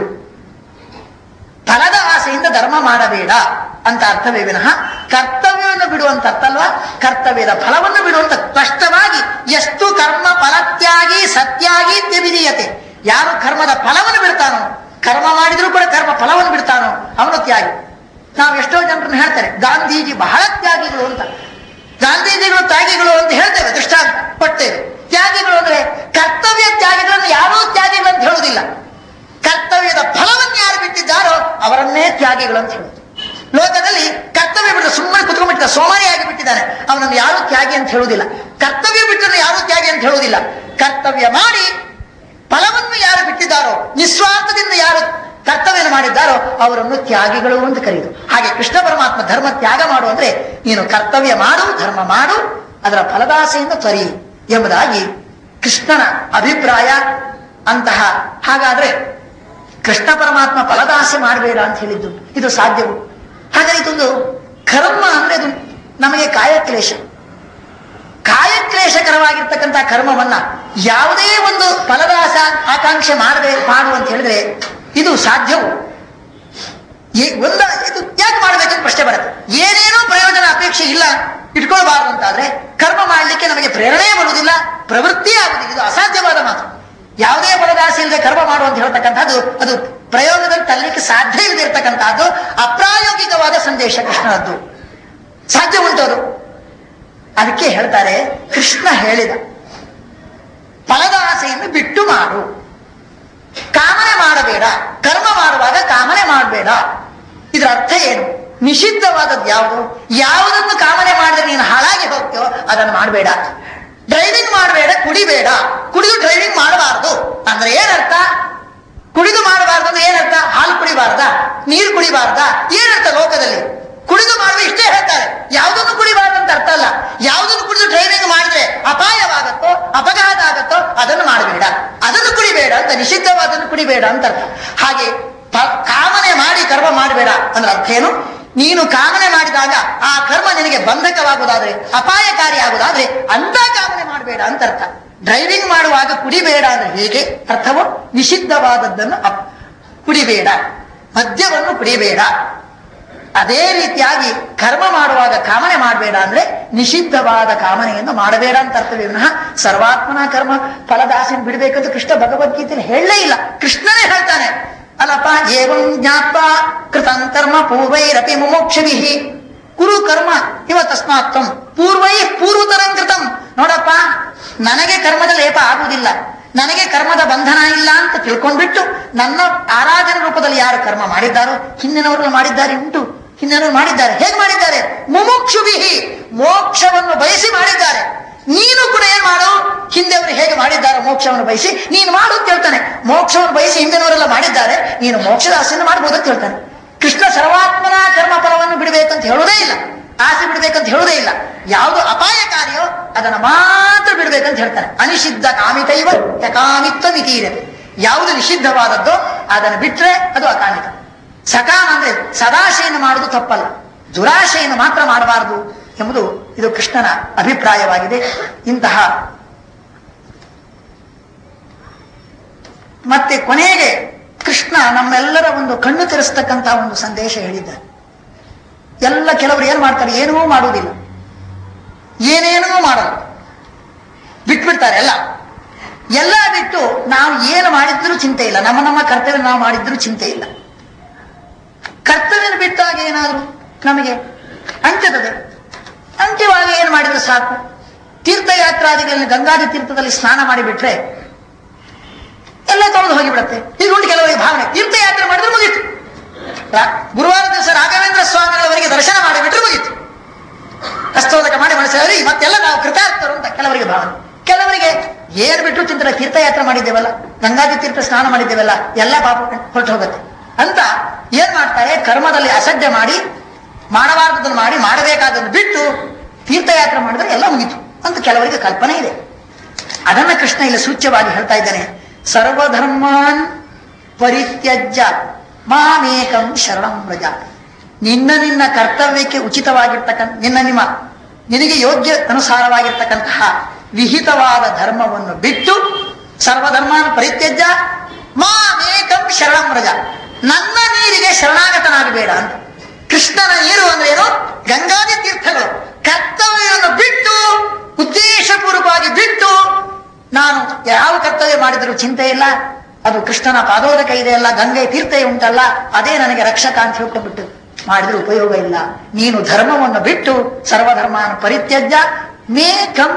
ಫಲದ ಆಸೆಯಿಂದ ಧರ್ಮ ಮಾಡಬೇಡ ಅಂತ ಅರ್ಥವೇ ವಿನಃ ಕರ್ತವ್ಯವನ್ನು ಬಿಡುವಂತ ಅರ್ಥ ಅಲ್ವಾ ಕರ್ತವ್ಯದ ಫಲವನ್ನು ಬಿಡುವಂತ ಸ್ಪಷ್ಟವಾಗಿ ಎಷ್ಟು ಕರ್ಮ ಫಲತ್ಯಾಗಿ ಸತ್ಯಾಗಿ ತ್ಯವಿದೀಯತೆ ಯಾರು ಕರ್ಮದ ಫಲವನ್ನು ಬಿಡ್ತಾನೋ ಕರ್ಮ ಮಾಡಿದ್ರು ಕೂಡ ಕರ್ಮ ಫಲವನ್ನು ಬಿಡ್ತಾನೋ ಅವನು ತ್ಯಾಗಿ ನಾವು ಎಷ್ಟೋ ಜನರನ್ನು ಹೇಳ್ತಾರೆ ಗಾಂಧೀಜಿ ಬಹಳ ತ್ಯಾಗಿಗಳು ಅಂತ ಗಾಂಧೀಜಿಗಳು ತ್ಯಾಗಿಗಳು ಅಂತ ಹೇಳ್ತೇವೆ ದೃಷ್ಟಾಂತ ಕೊಡ್ತೇವೆ ತ್ಯಾಗಿಗಳು ಅಂದ್ರೆ ಕರ್ತವ್ಯ ತ್ಯಾಗಿಗಳನ್ನು ಯಾರೂ ತ್ಯಾಗಿಗಳು ಅಂತ ಹೇಳುವುದಿಲ್ಲ ಕರ್ತವ್ಯದ ಫಲವನ್ನು ಯಾರು ಬಿಟ್ಟಿದ್ದಾರೋ ಅವರನ್ನೇ ತ್ಯಾಗಿಗಳು ಅಂತ ಹೇಳುದು ಲೋಕದಲ್ಲಿ ಕರ್ತವ್ಯ ಬಿಟ್ಟು ಸುಮ್ಮನೆ ಕುತ್ಕೊಂಡ್ಬಿಟ್ಟಿದ್ದ ಸೋಮಾರಿಯಾಗಿ ಬಿಟ್ಟಿದ್ದಾನೆ ಅವನನ್ನು ಯಾರು ತ್ಯಾಗಿ ಅಂತ ಹೇಳುವುದಿಲ್ಲ ಕರ್ತವ್ಯ ಬಿಟ್ಟನ್ನು ಯಾರು ತ್ಯಾಗಿ ಅಂತ ಹೇಳುವುದಿಲ್ಲ ಕರ್ತವ್ಯ ಮಾಡಿ ಫಲವನ್ನು ಯಾರು ಬಿಟ್ಟಿದ್ದಾರೋ ನಿಸ್ವಾರ್ಥದಿಂದ ಯಾರು ಕರ್ತವ್ಯ ಮಾಡಿದ್ದಾರೋ ಅವರನ್ನು ತ್ಯಾಗಿಗಳು ಅಂತ ಕರೆಯುದು ಹಾಗೆ ಕೃಷ್ಣ ಪರಮಾತ್ಮ ಧರ್ಮ ತ್ಯಾಗ ಮಾಡು ಅಂದ್ರೆ ನೀನು ಕರ್ತವ್ಯ ಮಾಡು ಧರ್ಮ ಮಾಡು ಅದರ ಫಲದಾಸೆಯಿಂದ ತೊರಿ ಎಂಬುದಾಗಿ ಕೃಷ್ಣನ ಅಭಿಪ್ರಾಯ ಅಂತಹ ಹಾಗಾದ್ರೆ ಕೃಷ್ಣ ಪರಮಾತ್ಮ ಫಲದಾಸೆ ಮಾಡಬೇಡ ಅಂತ ಹೇಳಿದ್ದು ಇದು ಸಾಧ್ಯವು ಹಾಗಾದ್ರೆ ಇದೊಂದು ಕರ್ಮ ಅಂದ್ರೆ ಇದು ನಮಗೆ ಕಾಯಕ್ಲೇಶ ಕಾಯಕ್ಲೇಶಕರವಾಗಿರ್ತಕ್ಕಂಥ ಕರ್ಮವನ್ನ ಯಾವುದೇ ಒಂದು ಫಲದಾಸ ಆಕಾಂಕ್ಷೆ ಮಾಡಬೇಕು ಮಾಡು ಅಂತ ಹೇಳಿದ್ರೆ ಇದು ಸಾಧ್ಯವು ಈ ಒಂದ ಇದು ಯಾಕೆ ಮಾಡಬೇಕಂತ ಪ್ರಶ್ನೆ ಬರುತ್ತೆ ಏನೇನೋ ಪ್ರಯೋಜನ ಅಪೇಕ್ಷೆ ಇಲ್ಲ ಇಟ್ಕೊಳ್ಬಾರ್ದು ಅಂತಾದ್ರೆ ಕರ್ಮ ಮಾಡಲಿಕ್ಕೆ ನಮಗೆ ಪ್ರೇರಣೆ ಬರುವುದಿಲ್ಲ ಪ್ರವೃತ್ತಿ ಆಗುವುದಿಲ್ಲ ಇದು ಅಸಾಧ್ಯವಾದ ಮಾತು ಯಾವುದೇ ಫಲದಾಸೆ ಇಲ್ಲದೆ ಕರ್ಮ ಮಾಡು ಅಂತ ಹೇಳ್ತಕ್ಕಂಥದ್ದು ಅದು ಪ್ರಯೋಗದಲ್ಲಿ ತರಲಿಕ್ಕೆ ಸಾಧ್ಯ ಇಲ್ಲದೆ ಇರತಕ್ಕಂತಹದ್ದು ಅಪ್ರಾಯೋಗಿಕವಾದ ಸಂದೇಶ ಕೃಷ್ಣನದ್ದು ಸಾಧ್ಯ ಉಂಟು ಅದು ಅದಕ್ಕೆ ಹೇಳ್ತಾರೆ ಕೃಷ್ಣ ಹೇಳಿದ ಫಲದ ಆಸೆಯನ್ನು ಬಿಟ್ಟು ಮಾಡು ಕಾಮನೆ ಮಾಡಬೇಡ ಕರ್ಮ ಮಾಡುವಾಗ ಕಾಮನೆ ಮಾಡಬೇಡ ಇದರ ಅರ್ಥ ಏನು ನಿಷಿದ್ಧವಾದದ್ದು ಯಾವುದು ಯಾವುದನ್ನು ಕಾಮನೆ ಮಾಡಿದ್ರೆ ನೀನು ಹಾಳಾಗಿ ಹೋಗ್ತೀಯೋ ಅದನ್ನು ಮಾಡಬೇಡ ಡ್ರೈವಿಂಗ್ ಮಾಡಬೇಡ ಕುಡಿಬೇಡ ಕುಡಿದು ಡ್ರೈವಿಂಗ್ ಮಾಡಬಾರದು ಅಂದ್ರೆ ಏನರ್ಥ ಕುಡಿದು ಮಾಡಬಾರ್ದು ಅಂದ್ರೆ ಏನರ್ಥ ಹಾಲು ಕುಡಿಬಾರ್ದ ನೀರು ಕುಡಿಬಾರ್ದ ಏನರ್ಥ ಲೋಕದಲ್ಲಿ ಕುಡಿದು ಮಾಡುವ ಇಷ್ಟೇ ಹೇಳ್ತಾರೆ ಯಾವುದನ್ನು ಕುಡಿಬಾರ್ದು ಅಂತ ಅರ್ಥ ಅಲ್ಲ ಯಾವುದನ್ನು ಕುಡಿದು ಡ್ರೈವಿಂಗ್ ಮಾಡಿದ್ರೆ ಅಪಾಯವಾಗತ್ತೋ ಅಪಘಾತ ಆಗತ್ತೋ ಅದನ್ನು ಮಾಡಬೇಡ ಅದನ್ನು ಕುಡಿಬೇಡ ಅಂತ ನಿಷಿದ್ಧವಾದನ್ನು ಕುಡಿಬೇಡ ಅಂತ ಅರ್ಥ ಹಾಗೆ ಪ- ಕಾಮನೆ ಮಾಡಿ ಕರ್ಮ ಮಾಡಬೇಡ ಅಂದ್ರೆ ಅರ್ಥ ಏನು ನೀನು ಕಾಮನೆ ಮಾಡಿದಾಗ ಆ ಕರ್ಮ ನಿನಗೆ ಬಂಧಕವಾಗುವುದಾದ್ರೆ ಅಪಾಯಕಾರಿ ಆಗುವುದಾದ್ರೆ ಅಂತ ಕಾಮನೆ ಮಾಡಬೇಡ ಅಂತ ಅರ್ಥ ಡ್ರೈವಿಂಗ್ ಮಾಡುವಾಗ ಕುಡಿಬೇಡ ಅಂದ್ರೆ ಹೇಗೆ ಅರ್ಥವೋ ನಿಷಿದ್ಧವಾದದ್ದನ್ನು ಅಪ್- ಕುಡಿಬೇಡ ಮದ್ಯವನ್ನು ಕುಡಿಬೇಡ ಅದೇ ರೀತಿಯಾಗಿ ಕರ್ಮ ಮಾಡುವಾಗ ಕಾಮನೆ ಮಾಡಬೇಡ ಅಂದ್ರೆ ನಿಷಿದ್ಧವಾದ ಕಾಮನೆಯನ್ನು ಮಾಡಬೇಡ ಅಂತ ಅರ್ಥವೇ ವಿನಃ ಸರ್ವಾತ್ಮನ ಕರ್ಮ ಫಲದಾಸೆನ ಬಿಡಬೇಕಂತ ಕೃಷ್ಣ ಭಗವದ್ಗೀತೆಯಲ್ಲಿ ಹೇಳಲೇ ಇಲ್ಲ ಕೃಷ್ಣನೇ ಹೇಳ್ತಾನೆ ಅಲ್ಲಪ್ಪ ಏವಂ ಜ್ಞಾಪ ಕೃತಂ ಕರ್ಮ ಪೂರ್ವೈರಪಿ ಮುಮೋಕ್ಷವಿಹಿ ಕುರು ಕರ್ಮ ಇವ ತಸ್ಮಾತ್ ತ್ವಂ ಪೂರ್ವೈ ಪೂರ್ವತರಂ ಕೃತಂ ನೋಡಪ್ಪ ನನಗೆ ಕರ್ಮದ ಲೇಪ ಆಗುವುದಿಲ್ಲ ನನಗೆ ಕರ್ಮದ ಬಂಧನ ಇಲ್ಲ ಅಂತ ತಿಳ್ಕೊಂಡ್ಬಿಟ್ಟು ನನ್ನ ಆರಾಧನೆ ರೂಪದಲ್ಲಿ ಯಾರು ಕರ್ಮ ಮಾಡಿದ್ದಾರೋ ಹಿಂದಿನವರು ಮಾಡಿದ್ದಾರೆ ಉಂಟು ಹಿಂದಿನವರು ಮಾಡಿದ್ದಾರೆ ಹೇಗೆ ಮಾಡಿದ್ದಾರೆ ಮುಮುಕ್ಷುಬಿಹಿ ಮೋಕ್ಷವನ್ನು ಬಯಸಿ ಮಾಡಿದ್ದಾರೆ ನೀನು ಕೂಡ ಏನ್ ಮಾಡು ಹಿಂದೆ ಅವರು ಹೇಗೆ ಮಾಡಿದ್ದಾರೆ ಮೋಕ್ಷವನ್ನು ಬಯಸಿ ನೀನು ಮಾಡು ಅಂತ ಹೇಳ್ತಾನೆ ಮೋಕ್ಷವನ್ನು ಬಯಸಿ ಹಿಂದಿನವರೆಲ್ಲ ಮಾಡಿದ್ದಾರೆ ನೀನು ಮೋಕ್ಷದ ಆಸೆಯನ್ನು ಮಾಡಬಹುದು ಅಂತ ಹೇಳ್ತಾನೆ ಕೃಷ್ಣ ಸರ್ವಾತ್ಮನ ಕರ್ಮ ಫಲವನ್ನು ಬಿಡಬೇಕಂತ ಹೇಳುವುದೇ ಇಲ್ಲ ಆಸೆ ಬಿಡಬೇಕಂತ ಹೇಳುವುದೇ ಇಲ್ಲ ಯಾವುದು ಅಪಾಯಕಾರಿಯೋ ಅದನ್ನ ಮಾತ್ರ ಬಿಡಬೇಕಂತ ಹೇಳ್ತಾನೆ ಅನಿಷಿದ್ಧ ಕಾಮಿತೈವ ಯಕಾಮಿತ್ವ ಮಿತೀರತೆ ಯಾವುದು ನಿಷಿದ್ಧವಾದದ್ದೋ ಅದನ್ನು ಬಿಟ್ರೆ ಅದು ಅಕಾಮಿತ ಸಕಾಮ ಅಂದ್ರೆ ಸದಾಶೆಯನ್ನು ಮಾಡುವುದು ತಪ್ಪಲ್ಲ ದುರಾಶೆಯನ್ನು ಮಾತ್ರ ಮಾಡಬಾರದು ಎಂಬುದು ಇದು ಕೃಷ್ಣನ ಅಭಿಪ್ರಾಯವಾಗಿದೆ ಇಂತಹ ಮತ್ತೆ ಕೊನೆಗೆ ಕೃಷ್ಣ ನಮ್ಮೆಲ್ಲರ ಒಂದು ಕಣ್ಣು ತೆರೆಸ್ತಕ್ಕಂತಹ ಒಂದು ಸಂದೇಶ ಹೇಳಿದ್ದಾರೆ ಎಲ್ಲ ಕೆಲವರು ಏನು ಮಾಡ್ತಾರೆ ಏನೂ ಮಾಡುವುದಿಲ್ಲ ಏನೇನೂ ಮಾಡಲ್ಲ ಬಿಟ್ಬಿಡ್ತಾರೆ ಎಲ್ಲ ಎಲ್ಲ ಬಿಟ್ಟು ನಾವು ಏನು ಮಾಡಿದ್ರೂ ಚಿಂತೆ ಇಲ್ಲ ನಮ್ಮ ನಮ್ಮ ಕರ್ತವ್ಯ ನಾವು ಮಾಡಿದ್ರೂ ಚಿಂತೆ ಇಲ್ಲ ಕರ್ತವ್ಯ ಬಿಟ್ಟಾಗ ಏನಾದ್ರು ನಮಗೆ ಅಂತ್ಯತದೆ ಅಂತ್ಯವಾಗಿ ಏನು ಮಾಡಿದ್ರೆ ಸಾಕು ತೀರ್ಥಯಾತ್ರಾದಿಗಳಲ್ಲಿ ಗಂಗಾದಿ ತೀರ್ಥದಲ್ಲಿ ಸ್ನಾನ ಮಾಡಿಬಿಟ್ರೆ ಎಲ್ಲ ತೊಳೆದು ಹೋಗಿಬಿಡುತ್ತೆ ಈಗ ಉಂಟು ಕೆಲವರಿಗೆ ಭಾವನೆ ತೀರ್ಥಯಾತ್ರೆ ಮಾಡಿದ್ರೆ ಮುಗೀತು ರಾ- ಗುರುವಾರ ದಿವಸ ರಾಘವೇಂದ್ರ ಸ್ವಾಮಿಗಳವರಿಗೆ ದರ್ಶನ ಮಾಡಿಬಿಟ್ರೆ ಮುಗೀತು ಹಸ್ತೋದಕ ಮಾಡಿ ಮನಸ್ಸಲ್ಲಿ ಮತ್ತೆಲ್ಲ ನಾವು ಕೃತಾರ್ಥರು ಅಂತ ಕೆಲವರಿಗೆ ಭಾವನೆ ಕೆಲವರಿಗೆ ಏನ್ ಬಿಟ್ಟು ಚಿಂತನೆ ತೀರ್ಥಯಾತ್ರೆ ಮಾಡಿದ್ದೇವಲ್ಲ ಗಂಗಾದಿ ತೀರ್ಥ ಸ್ನಾನ ಮಾಡಿದ್ದೇವಲ್ಲ ಎಲ್ಲ ಪಾಪ ಹೊರಟು ಹೋಗುತ್ತೆ ಅಂತ ಏನ್ ಮಾಡ್ತಾರೆ ಕರ್ಮದಲ್ಲಿ ಅಸಡ್ಡೆ ಮಾಡಿ ಮಾಡಬಾರದನ್ನು ಮಾಡಿ ಮಾಡಬೇಕಾದನ್ನು ಬಿಟ್ಟು ತೀರ್ಥಯಾತ್ರೆ ಮಾಡಿದ್ರೆ ಎಲ್ಲ ಮುಗೀತು ಅಂತ ಕೆಲವರಿಗೆ ಕಲ್ಪನೆ ಇದೆ ಅದನ್ನ ಕೃಷ್ಣ ಇಲ್ಲಿ ಸೂಚ್ಯವಾಗಿ ಹೇಳ್ತಾ ಇದ್ದಾನೆ ಸರ್ವಧರ್ಮಾನ್ ಪರಿತ್ಯಜ್ಯ ಮಾಮೇಕಂ ಶರಣಂ ವ್ರಜ ನಿನ್ನ ನಿನ್ನ ಕರ್ತವ್ಯಕ್ಕೆ ಉಚಿತವಾಗಿರ್ತಕ್ಕಂಥ ನಿನ್ನ ನಿಮ್ಮ ನಿನಗೆ ಯೋಗ್ಯ ಅನುಸಾರವಾಗಿರ್ತಕ್ಕಂತಹ ವಿಹಿತವಾದ ಧರ್ಮವನ್ನು ಬಿಟ್ಟು ಸರ್ವಧರ್ಮಾನ್ ಪರಿತ್ಯಜ್ಯ ಮಾಮೇಕಂ ಶರಣಂ ವ್ರಜ ನನ್ನ ನೀರಿಗೆ ಶರಣಾಗತನಾಗಬೇಡ ಅಂತ ಕೃಷ್ಣನ ನೀರು ಅಂದ್ರೆ ಏನು ಗಂಗಾದಿ ತೀರ್ಥಗಳು ಕರ್ತವ್ಯವನ್ನು ಬಿಟ್ಟು ಉದ್ದೇಶಪೂರ್ವಕವಾಗಿ ಬಿಟ್ಟು ನಾನು ಯಾವ ಕರ್ತವ್ಯ ಮಾಡಿದರೂ ಚಿಂತೆ ಇಲ್ಲ ಅದು ಕೃಷ್ಣನ ಪಾದೋದಕ ಇದೆ ಅಲ್ಲ ಗಂಗೆ ತೀರ್ಥ ಉಂಟಲ್ಲ ಅದೇ ನನಗೆ ರಕ್ಷಕ ಅಂತ ಹೇಳ್ಕೊಂಡ್ಬಿಟ್ಟು ಮಾಡಿದ್ರೆ ಉಪಯೋಗ ಇಲ್ಲ ನೀನು ಧರ್ಮವನ್ನು ಬಿಟ್ಟು ಸರ್ವಧರ್ಮಾನ ಪರಿತ್ಯಜ್ಯ ಮೇಕಂ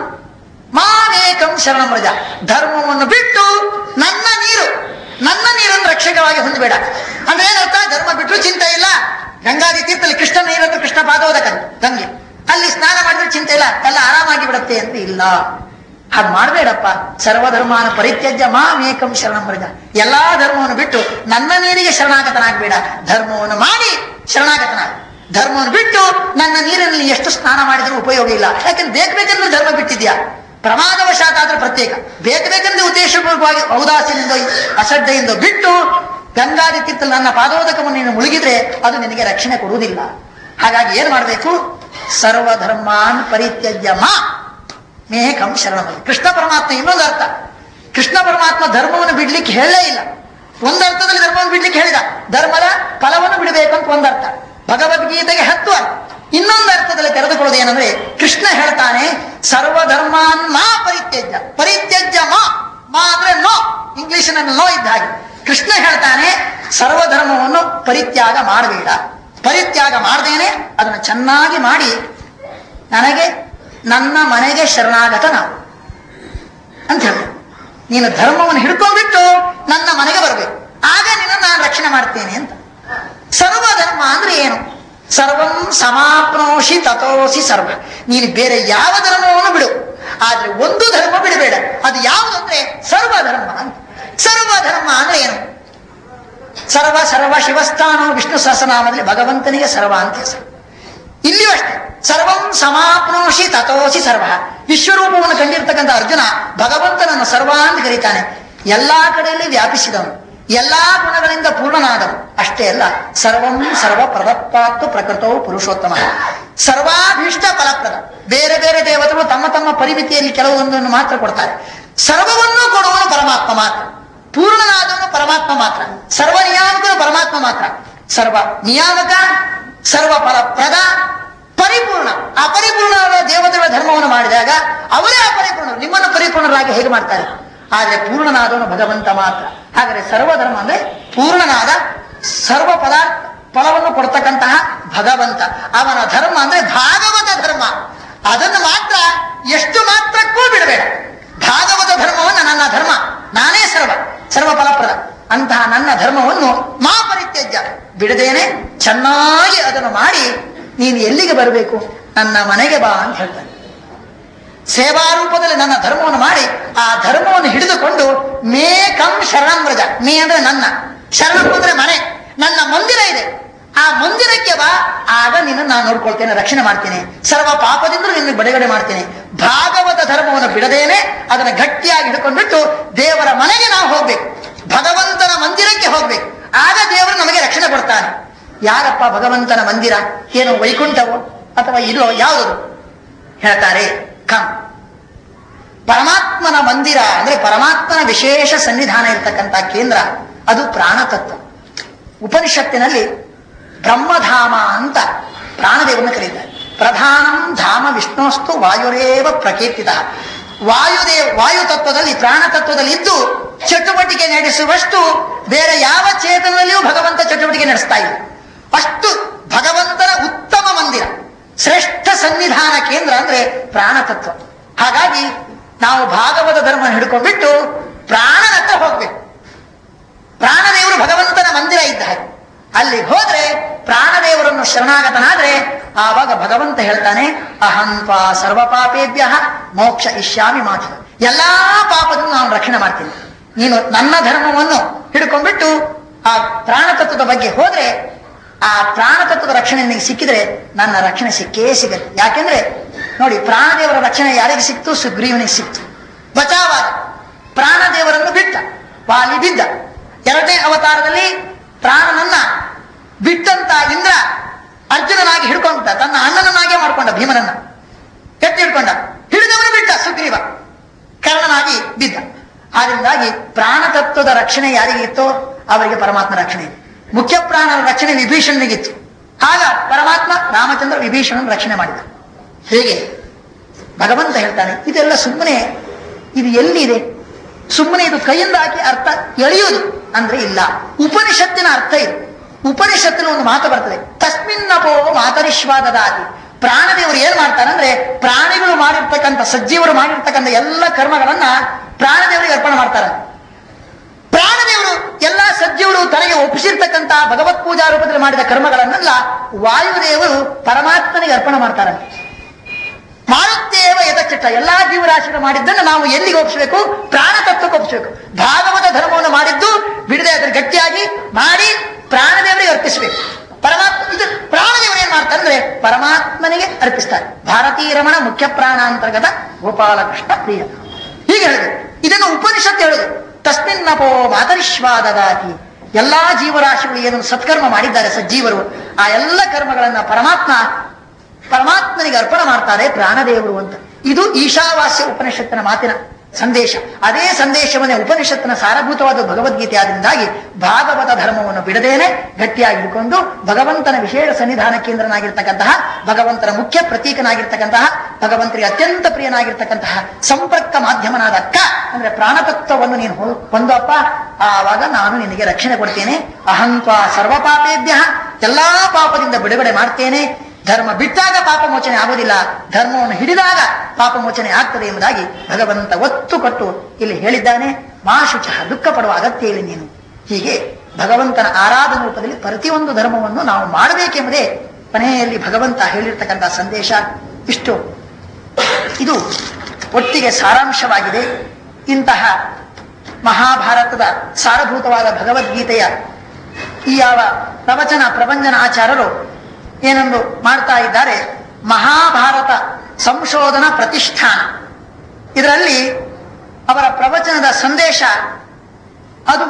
ಮಾಮೇಕಂ ಶರಣಮೃಜ ಧರ್ಮವನ್ನು ಬಿಟ್ಟು ನನ್ನ ನೀರು ನನ್ನ ನೀರನ್ನು ರಕ್ಷಕವಾಗಿ ಹೊಂದಬೇಡ ಅಂದ್ರೆ ಏನರ್ಥ ಧರ್ಮ ಬಿಟ್ಟರು ಚಿಂತೆ ಇಲ್ಲ ಗಂಗಾದಿ ತೀರ್ಥದಲ್ಲಿ ಕೃಷ್ಣ ನೀರನ್ನು ಕೃಷ್ಣ ಪಾದೋದಕ ಗಂಗೆ ಅಲ್ಲಿ ಸ್ನಾನ ಮಾಡಿದ್ರೆ ಚಿಂತೆ ಇಲ್ಲ ಎಲ್ಲ ಆರಾಮಾಗಿ ಬಿಡುತ್ತೆ ಅಂತ ಇಲ್ಲ ಹಾಗೆ ಮಾಡಬೇಡಪ್ಪ ಸರ್ವಧರ್ಮಾನ ಪರಿತ್ಯಜ್ಯ ಮಾಮೇಕಂ ಶರಣಮೃಜ ಎಲ್ಲಾ ಧರ್ಮವನ್ನು ಬಿಟ್ಟು ನನ್ನ ನೀರಿಗೆ ಶರಣಾಗತನಾಗಬೇಡ ಧರ್ಮವನ್ನು ಮಾಡಿ ಶರಣಾಗತನಾಗ ಧರ್ಮವನ್ನು ಬಿಟ್ಟು ನನ್ನ ನೀರಿನಲ್ಲಿ ಎಷ್ಟು ಸ್ನಾನ ಮಾಡಿದ್ರೂ ಉಪಯೋಗ ಇಲ್ಲ ಯಾಕಂದ್ರೆ ಬೇಕು ಬೇಕಂದ್ರೆ ಧರ್ಮ ಬಿಟ್ಟಿದ್ಯಾ ಪ್ರಮಾದವಶಾತ್ ಆದ್ರೆ ಪ್ರತ್ಯೇಕ ಬೇಕು ಬೇಕಂದ್ರೆ ಉದ್ದೇಶಪೂರ್ವಕವಾಗಿ ಔದಾಸ್ಯದಿಂದ ಅಸಡ್ಡೆಯಿಂದ ಬಿಟ್ಟು ಗಂಗಾದಿ ತೀರ್ಥ ನನ್ನ ಪಾದೋದಕವನ್ನು ನೀನು ಮುಳುಗಿದ್ರೆ ಅದು ನಿನಗೆ ರಕ್ಷಣೆ ಕೊಡುವುದಿಲ್ಲ ಹಾಗಾಗಿ ಏನ್ ಮಾಡಬೇಕು ಸರ್ವಧರ್ಮಾನ್ ಪರಿತ್ಯಜ್ಯ ಮಾ ಮೇಕಂ ಶರಣಮ ಕೃಷ್ಣ ಪರಮಾತ್ಮ ಇನ್ನೊಂದು ಅರ್ಥ ಕೃಷ್ಣ ಪರಮಾತ್ಮ ಧರ್ಮವನ್ನು ಬಿಡ್ಲಿಕ್ಕೆ ಹೇಳಲೇ ಇಲ್ಲ ಒಂದು ಅರ್ಥದಲ್ಲಿ ಧರ್ಮವನ್ನು ಬಿಡ್ಲಿಕ್ಕೆ ಹೇಳಿದ ಧರ್ಮದ ಫಲವನ್ನು ಬಿಡಬೇಕು ಅಂತ ಒಂದರ್ಥ ಭಗವದ್ಗೀತೆಗೆ ಹತ್ತು ಅರ್ಥ ಇನ್ನೊಂದು ಅರ್ಥದಲ್ಲಿ ತೆರೆದುಕೊಳ್ಳೋದು ಏನಂದ್ರೆ ಕೃಷ್ಣ ಹೇಳ್ತಾನೆ ಸರ್ವಧರ್ಮಾನ್ ಮಾ ಪರಿತ್ಯಜ್ಯ ಪರಿತ್ಯಜ್ಯ ಮಾ ಮಾ ಅಂದ್ರೆ ನೋ ಇಂಗ್ಲಿಷಿನಲ್ಲಿ ನೋ ಇದ್ದ ಹಾಗೆ ಕೃಷ್ಣ ಹೇಳ್ತಾನೆ ಸರ್ವಧರ್ಮವನ್ನು ಪರಿತ್ಯಾಗ ಮಾಡಬೇಡ ಪರಿತ್ಯಾಗ ಮಾಡದೇನೆ ಅದನ್ನು ಚೆನ್ನಾಗಿ ಮಾಡಿ ನನಗೆ ನನ್ನ ಮನೆಗೆ ಶರಣಾಗತ ನಾವು ಅಂತ ಹೇಳ್ತಾರೆ ನೀನು ಧರ್ಮವನ್ನು ಹಿಡ್ಕೊಂಡ್ಬಿಟ್ಟು ನನ್ನ ಮನೆಗೆ ಬರಬೇಕು ಆಗ ನಿನ್ನ ನಾನು ರಕ್ಷಣೆ ಮಾಡ್ತೇನೆ ಅಂತ ಸರ್ವಧರ್ಮ ಅಂದ್ರೆ ಏನು ಸರ್ವಂ ಸಮಾಪ್ನೋಷಿ ತಥೋಸಿ ಸರ್ವ ನೀನು ಬೇರೆ ಯಾವ ಧರ್ಮವನ್ನು ಬಿಡು ಆದ್ರೆ ಒಂದು ಧರ್ಮ ಬಿಡಬೇಡ ಅದು ಯಾವುದು ಅಂದ್ರೆ ಸರ್ವಧರ್ಮ ಅಂತ ಸರ್ವಧರ್ಮ ಅಂದ್ರೆ ಏನು ಸರ್ವ ಸರ್ವ ಶಿವಸ್ಥಾನೋ ವಿಷ್ಣು ಸಹಸ್ರನಾಮದಲ್ಲಿ ಭಗವಂತನಿಗೆ ಸರ್ವ ಅಂತ ಹೆಸರು ಇಲ್ಲಿಯೂ ಅಷ್ಟೇ ಸರ್ವಂ ಸಮಾಪ್ನೋಷಿ ತಥೋಸಿ ಸರ್ವ ವಿಶ್ವರೂಪವನ್ನು ಕಂಡಿರ್ತಕ್ಕಂಥ ಅರ್ಜುನ ಭಗವಂತನನ್ನು ಸರ್ವ ಅಂತ ಕರೀತಾನೆ ಎಲ್ಲಾ ಕಡೆಯಲ್ಲಿ ವ್ಯಾಪಿಸಿದವನು ಎಲ್ಲಾ ಗುಣಗಳಿಂದ ಪೂರ್ಣನಾದನು ಅಷ್ಟೇ ಅಲ್ಲ ಸರ್ವಂ ಸರ್ವ ಪ್ರದತ್ತಾತ್ತು ಪ್ರಕೃತವು ಪುರುಷೋತ್ತಮ ಸರ್ವಾಭೀಷ್ಟ ಫಲಪ್ರದ ಬೇರೆ ಬೇರೆ ದೇವತೆಗಳು ತಮ್ಮ ತಮ್ಮ ಪರಿಮಿತಿಯಲ್ಲಿ ಕೆಲವೊಂದನ್ನು ಮಾತ್ರ ಕೊಡ್ತಾರೆ ಸರ್ವವನ್ನು ಕೊಡುವನು ಪರಮಾತ್ಮ ಮಾತ್ರ ಪೂರ್ಣನಾದವನು ಪರಮಾತ್ಮ ಮಾತ್ರ ಸರ್ವ ನಿಯಾಮಕನು ಪರಮಾತ್ಮ ಮಾತ್ರ ಸರ್ವ ನಿಯಾಮಕ ಸರ್ವ ಫಲಪ್ರದ ಪರಿಪೂರ್ಣ ಅಪರಿಪೂರ್ಣವಾದ ದೇವತೆಗಳ ಧರ್ಮವನ್ನು ಮಾಡಿದಾಗ ಅವರೇ ಅಪರಿಪೂರ್ಣ ನಿಮ್ಮನ್ನು ಪರಿಪೂರ್ಣರಾಗಿ ಹೇಗೆ ಮಾಡ್ತಾರೆ ಆದ್ರೆ ಪೂರ್ಣನಾದವನು ಭಗವಂತ ಮಾತ್ರ ಹಾಗಾದ್ರೆ ಸರ್ವಧರ್ಮ ಅಂದ್ರೆ ಪೂರ್ಣನಾದ ಸರ್ವ ಪದಾರ್ಥ ಫಲವನ್ನು ಕೊಡ್ತಕ್ಕಂತಹ ಭಗವಂತ ಅವನ ಧರ್ಮ ಅಂದ್ರೆ ಭಾಗವತ ಧರ್ಮ ಅದನ್ನು ಮಾತ್ರ ಎಷ್ಟು ಮಾತ್ರಕ್ಕೂ ಬಿಡಬೇಡ ಭಾಗವತ ಧರ್ಮವನ್ನು ನನ್ನ ಧರ್ಮ ನಾನೇ ಸರ್ವ ಸರ್ವ ಫಲಪ್ರದ ಅಂತಹ ನನ್ನ ಧರ್ಮವನ್ನು ಮಾ ಪರಿತ್ಯಜ್ಯ ಬಿಡದೇನೆ ಚೆನ್ನಾಗಿ ಅದನ್ನು ಮಾಡಿ ನೀನು ಎಲ್ಲಿಗೆ ಬರಬೇಕು ನನ್ನ ಮನೆಗೆ ಬಾ ಅಂತ ಹೇಳ್ತಾನೆ ಸೇವಾ ರೂಪದಲ್ಲಿ ನನ್ನ ಧರ್ಮವನ್ನು ಮಾಡಿ ಆ ಧರ್ಮವನ್ನು ಹಿಡಿದುಕೊಂಡು ಮೇ ಕಂ ಶರಣಂ ವ್ರಜ ಮೇ ಅಂದ್ರೆ ನನ್ನ ಶರಣಂ ಅಂದ್ರೆ ಮನೆ ನನ್ನ ಮಂದಿರ ಇದೆ ಆ ಮಂದಿರಕ್ಕೆ ಬಾ ಆಗ ನಿನ್ನ ನಾನು ನೋಡ್ಕೊಳ್ತೇನೆ ರಕ್ಷಣೆ ಮಾಡ್ತೇನೆ ಸರ್ವ ಪಾಪದಿಂದ ನಿನ್ನ ಬಿಡುಗಡೆ ಮಾಡ್ತೇನೆ ಭಾಗವತ ಧರ್ಮವನ್ನು ಬಿಡದೇನೆ ಅದನ್ನು ಗಟ್ಟಿಯಾಗಿ ಹಿಡ್ಕೊಂಡ್ಬಿಟ್ಟು ದೇವರ ಮನೆಗೆ ನಾವು ಹೋಗ್ಬೇಕು ಭಗವಂತನ ಮಂದಿರಕ್ಕೆ ಹೋಗ್ಬೇಕು ಆಗ ದೇವರು ನಮಗೆ ರಕ್ಷಣೆ ಕೊಡ್ತಾನೆ ಯಾರಪ್ಪ ಭಗವಂತನ ಮಂದಿರ ಏನು ವೈಕುಂಠವೋ ಅಥವಾ ಇಲ್ಲೋ ಯಾವುದದು ಹೇಳ್ತಾರೆ ಕಂ ಪರಮಾತ್ಮನ ಮಂದಿರ ಅಂದ್ರೆ ಪರಮಾತ್ಮನ ವಿಶೇಷ ಸನ್ನಿಧಾನ ಇರತಕ್ಕಂಥ ಕೇಂದ್ರ ಅದು ಪ್ರಾಣತತ್ವ ಉಪನಿಷತ್ತಿನಲ್ಲಿ ಬ್ರಹ್ಮಧಾಮ ಅಂತ ಪ್ರಾಣದೇವನ ಕರೀತಾರೆ ಪ್ರಧಾನಂ ಧಾಮ ವಿಷ್ಣುಸ್ತು ವಾಯುರೇವ ಪ್ರಕೀರ್ತಿತ ವಾಯುದೇವ ವಾಯು ತತ್ವದಲ್ಲಿ ಪ್ರಾಣ ತತ್ವದಲ್ಲಿ ಇದ್ದು ಚಟುವಟಿಕೆ ನಡೆಸುವಷ್ಟು ಬೇರೆ ಯಾವ ಚೇತನದಲ್ಲಿಯೂ ಭಗವಂತ ಚಟುವಟಿಕೆ ನಡೆಸ್ತಾ ಇಲ್ಲ ಅಷ್ಟು ಭಗವಂತನ ಉತ್ತಮ ಮಂದಿರ ಶ್ರೇಷ್ಠ ಸನ್ನಿಧಾನ ಕೇಂದ್ರ ಅಂದ್ರೆ ಪ್ರಾಣತತ್ವ ಹಾಗಾಗಿ ನಾವು ಭಾಗವತ ಧರ್ಮ ಹಿಡ್ಕೊಂಡ್ಬಿಟ್ಟು ಪ್ರಾಣನ ಹತ್ರ ಹೋಗ್ಬೇಕು ಪ್ರಾಣದೇವರು ಭಗವಂತನ ಮಂದಿರ ಇದ್ದ ಹಾಗೆ ಅಲ್ಲಿ ಹೋದ್ರೆ ಪ್ರಾಣದೇವರನ್ನು ಶರಣಾಗತನಾದ್ರೆ ಆವಾಗ ಭಗವಂತ ಹೇಳ್ತಾನೆ ಅಹಂತ್ವ ಸರ್ವ ಪಾಪೇಭ್ಯ ಮೋಕ್ಷ ಇಷ್ಯಾಮಿ ಮಾತು ಎಲ್ಲಾ ಪಾಪದಿಂದ ನಾನು ರಕ್ಷಣೆ ಮಾಡ್ತೀನಿ ನೀನು ನನ್ನ ಧರ್ಮವನ್ನು ಹಿಡ್ಕೊಂಡ್ಬಿಟ್ಟು ಆ ಪ್ರಾಣತತ್ವದ ಬಗ್ಗೆ ಹೋದ್ರೆ ಆ ಪ್ರಾಣತತ್ವದ ರಕ್ಷಣೆ ನಿನಗೆ ಸಿಕ್ಕಿದ್ರೆ ನನ್ನ ರಕ್ಷಣೆ ಸಿಕ್ಕೇ ಸಿಗುತ್ತೆ ಯಾಕೆಂದ್ರೆ ನೋಡಿ ಪ್ರಾಣದೇವರ ರಕ್ಷಣೆ ಯಾರಿಗೆ ಸಿಕ್ತು ಸುಗ್ರೀವನಿಗೆ ಸಿಕ್ತು ಬಚಾವಾದ ಪ್ರಾಣದೇವರನ್ನು ಬಿಟ್ಟ ವಾಲಿ ಬಿದ್ದ ಎರಡನೇ ಅವತಾರದಲ್ಲಿ ಪ್ರಾಣನನ್ನ ಬಿಟ್ಟಂತ ಇಂದ್ರ ಅರ್ಜುನನಾಗಿ ಹಿಡ್ಕೊಂಡ ತನ್ನ ಅಣ್ಣನನ್ನಾಗೆ ಮಾಡ್ಕೊಂಡ ಭೀಮನನ್ನ ಎತ್ತಿ ಹಿಡ್ಕೊಂಡ ಹಿಡಿದವನು ಬಿಟ್ಟ ಸುಗ್ರೀವ ಕರ್ಣನಾಗಿ ಬಿದ್ದ ಆದ್ದರಿಂದಾಗಿ ಪ್ರಾಣತತ್ವದ ರಕ್ಷಣೆ ಯಾರಿಗೆ ಇತ್ತೋ ಅವರಿಗೆ ಪರಮಾತ್ಮ ರಕ್ಷಣೆ ಇದೆ ಮುಖ್ಯ ಪ್ರಾಣನ ರಕ್ಷಣೆ ವಿಭೀಷಣನಿಗಿತ್ತು ಆಗ ಪರಮಾತ್ಮ ರಾಮಚಂದ್ರ ವಿಭೀಷಣನ ರಕ್ಷಣೆ ಮಾಡಿದ ಹೇಗೆ ಭಗವಂತ ಹೇಳ್ತಾನೆ ಇದೆಲ್ಲ ಸುಮ್ಮನೆ ಇದು ಎಲ್ಲಿದೆ ಸುಮ್ಮನೆ ಇದು ಕೈಯಿಂದ ಹಾಕಿ ಅರ್ಥ ಎಳೆಯುವುದು ಅಂದ್ರೆ ಇಲ್ಲ ಉಪನಿಷತ್ತಿನ ಅರ್ಥ ಇದು ಉಪನಿಷತ್ತಿನ ಒಂದು ಮಾತು ಬರ್ತದೆ ತಸ್ಮಿನ್ನಪೋ ಮಾತರಿಶ್ವಾದದಾತಿ ಪ್ರಾಣದೇವರು ಏನ್ ಮಾಡ್ತಾರೆ ಅಂದ್ರೆ ಪ್ರಾಣಿಗಳು ಮಾಡಿರ್ತಕ್ಕಂಥ ಸಜ್ಜೀವರು ಮಾಡಿರ್ತಕ್ಕಂಥ ಎಲ್ಲ ಕರ್ಮಗಳನ್ನ ಪ್ರಾಣದೇವರಿಗೆ ಅರ್ಪಣೆ ಮಾಡ್ತಾರೆ ಪ್ರಾಣದೇವರು ಎಲ್ಲಾ ಸಜ್ಜೀವರು ತನಗೆ ಒಪ್ಪಿಸಿರ್ತಕ್ಕಂಥ ಭಗವತ್ ಪೂಜಾ ರೂಪದಲ್ಲಿ ಮಾಡಿದ ಕರ್ಮಗಳನ್ನೆಲ್ಲ ವಾಯುದೇವರು ಪರಮಾತ್ಮನಿಗೆ ಅರ್ಪಣೆ ಮಾಡ್ತಾರೆ ಮಾಡುತ್ತೇವ ಯಥಚಿತ್ತ ಎಲ್ಲಾ ಜೀವರಾಶಿಗಳು ಮಾಡಿದ್ದನ್ನು ನಾವು ಎಲ್ಲಿಗೆ ಒಪ್ಪಿಸಬೇಕು ಪ್ರಾಣತತ್ವಕ್ಕೆ ಒಪ್ಪಿಸಬೇಕು ಭಾಗವತ ಧರ್ಮವನ್ನು ಮಾಡಿದ್ದು ಬಿಡದೆ ಅದನ್ನು ಗಟ್ಟಿಯಾಗಿ ಮಾಡಿ ಪ್ರಾಣದೇವರಿಗೆ ಅರ್ಪಿಸಬೇಕು ಪರಮಾತ್ಮ ಇದು ಪ್ರಾಣದೇವರು ಏನ್ ಮಾಡ್ತಾರೆ ಅಂದ್ರೆ ಪರಮಾತ್ಮನಿಗೆ ಅರ್ಪಿಸ್ತಾರೆ ಭಾರತೀಯ ರಮಣ ಮುಖ್ಯ ಪ್ರಾಣಾಂತರ್ಗತ ಗೋಪಾಲಕೃಷ್ಣ ಪ್ರಿಯ ಹೀಗೆ ಹೇಳಿದೆ ಇದನ್ನು ಉಪನಿಷತ್ ಹೇಳುದು ತಸ್ಮಿನ್ನಪೋ ಮಾತರಿಶ್ವಾದದಾತಿ ಎಲ್ಲಾ ಜೀವರಾಶಿಗಳು ಏನು ಸತ್ಕರ್ಮ ಮಾಡಿದ್ದಾರೆ ಸಜ್ಜೀವರು ಆ ಎಲ್ಲ ಕರ್ಮಗಳನ್ನ ಪರಮಾತ್ಮ ಪರಮಾತ್ಮನಿಗೆ ಅರ್ಪಣೆ ಮಾಡ್ತಾರೆ ಪ್ರಾಣದೇವರು ಅಂತ ಇದು ಈಶಾವಾಸ್ಯ ಉಪನಿಷತ್ತಿನ ಮಾತಿನ ಸಂದೇಶ ಅದೇ ಸಂದೇಶವನ್ನೇ ಉಪನಿಷತ್ತಿನ ಸಾರಭೂತವಾದ ಭಗವದ್ಗೀತೆ ಆದ್ರಿಂದಾಗಿ ಭಾಗವತ ಧರ್ಮವನ್ನು ಬಿಡದೇನೆ ಗಟ್ಟಿಯಾಗಿ ಹಿಡ್ಕೊಂಡು ಭಗವಂತನ ವಿಶೇಷ ಸನ್ನಿಧಾನ ಕೇಂದ್ರನಾಗಿರ್ತಕ್ಕಂತಹ ಭಗವಂತನ ಮುಖ್ಯ ಪ್ರತೀಕನಾಗಿರ್ತಕ್ಕಂತಹ ಭಗವಂತರಿಗೆ ಅತ್ಯಂತ ಪ್ರಿಯನಾಗಿರ್ತಕ್ಕಂತಹ ಸಂಪರ್ಕ ಮಾಧ್ಯಮನಾದ ಅಕ್ಕ ಅಂದ್ರೆ ಪ್ರಾಣತತ್ವವನ್ನು ನೀನು ಹೊ- ಹೊಂದಪ್ಪ ಆವಾಗ ನಾನು ನಿನಗೆ ರಕ್ಷಣೆ ಕೊಡ್ತೇನೆ ಅಹಂತ್ವ ಸರ್ವ ಪಾಪೇಭ್ಯ ಎಲ್ಲಾ ಪಾಪದಿಂದ ಬಿಡುಗಡೆ ಮಾಡ್ತೇನೆ ಧರ್ಮ ಬಿಟ್ಟಾಗ ಪಾಪ ಮೋಚನೆ ಆಗೋದಿಲ್ಲ ಧರ್ಮವನ್ನು ಹಿಡಿದಾಗ ಪಾಪ ಮೋಚನೆ ಆಗ್ತದೆ ಎಂಬುದಾಗಿ ಭಗವಂತ ಒತ್ತು ಕೊಟ್ಟು ಇಲ್ಲಿ ಹೇಳಿದ್ದಾನೆ ಮಾ ಶುಚ ದುಃಖ ಪಡುವ ಅಗತ್ಯ ಇಲ್ಲ ನೀನು ಹೀಗೆ ಭಗವಂತನ ಆರಾಧನ ರೂಪದಲ್ಲಿ ಪ್ರತಿಯೊಂದು ಧರ್ಮವನ್ನು ನಾವು ಮಾಡಬೇಕೆಂಬುದೇ ಕೊನೆಯಲ್ಲಿ ಭಗವಂತ ಹೇಳಿರ್ತಕ್ಕಂಥ ಸಂದೇಶ ಇಷ್ಟು ಇದು ಒಟ್ಟಿಗೆ ಸಾರಾಂಶವಾಗಿದೆ ಇಂತಹ ಮಹಾಭಾರತದ ಸಾರಭೂತವಾದ ಭಗವದ್ಗೀತೆಯ ಈ ಯಾವ ಪ್ರವಚನ ಪ್ರಭಂಜನ ಆಚಾರರು ಏನೆಂದು ಮಾಡ್ತಾ ಇದ್ದಾರೆ ಮಹಾಭಾರತ ಸಂಶೋಧನಾ ಪ್ರತಿಷ್ಠಾನ ಇದರಲ್ಲಿ ಅವರ ಪ್ರವಚನದ ಸಂದೇಶ ಅದು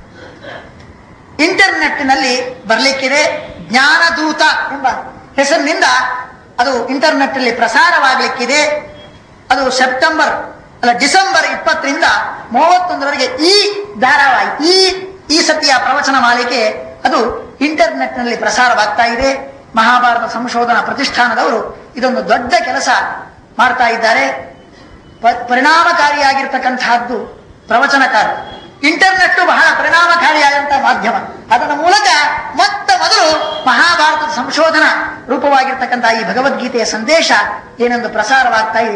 ಇಂಟರ್ನೆಟ್ನಲ್ಲಿ ಬರಲಿಕ್ಕಿದೆ ಜ್ಞಾನದೂತ ಎಂಬ ಹೆಸರಿನಿಂದ ಅದು ಇಂಟರ್ನೆಟ್ ಅಲ್ಲಿ ಪ್ರಸಾರವಾಗಲಿಕ್ಕಿದೆ ಅದು ಸೆಪ್ಟೆಂಬರ್ ಅಲ್ಲ ಡಿಸೆಂಬರ್ ಇಪ್ಪತ್ತರಿಂದ ಮೂವತ್ತೊಂದರವರೆಗೆ ಈ ಧಾರಾವಾಹಿ ಈ ಈ ಸತಿಯ ಪ್ರವಚನ ಮಾಲಿಕೆ ಅದು ಇಂಟರ್ನೆಟ್ ನಲ್ಲಿ ಪ್ರಸಾರವಾಗ್ತಾ ಇದೆ ಮಹಾಭಾರತ ಸಂಶೋಧನಾ ಪ್ರತಿಷ್ಠಾನದವರು ಇದೊಂದು ದೊಡ್ಡ ಕೆಲಸ ಮಾಡ್ತಾ ಇದ್ದಾರೆ ಪ- ಪರಿಣಾಮಕಾರಿಯಾಗಿರ್ತಕ್ಕಂತಹದ್ದು ಪ್ರವಚನಕಾರ ಇಂಟರ್ನೆಟ್ ಬಹಳ ಪರಿಣಾಮಕಾರಿಯಾದಂತಹ ಮಾಧ್ಯಮ ಅದರ ಮೂಲಕ ಮೊತ್ತ ಮೊದಲು ಮಹಾಭಾರತದ ಸಂಶೋಧನಾ ರೂಪವಾಗಿರ್ತಕ್ಕಂತಹ ಈ ಭಗವದ್ಗೀತೆಯ ಸಂದೇಶ ಏನೆಂದು ಪ್ರಸಾರವಾಗ್ತಾ ಇದೆ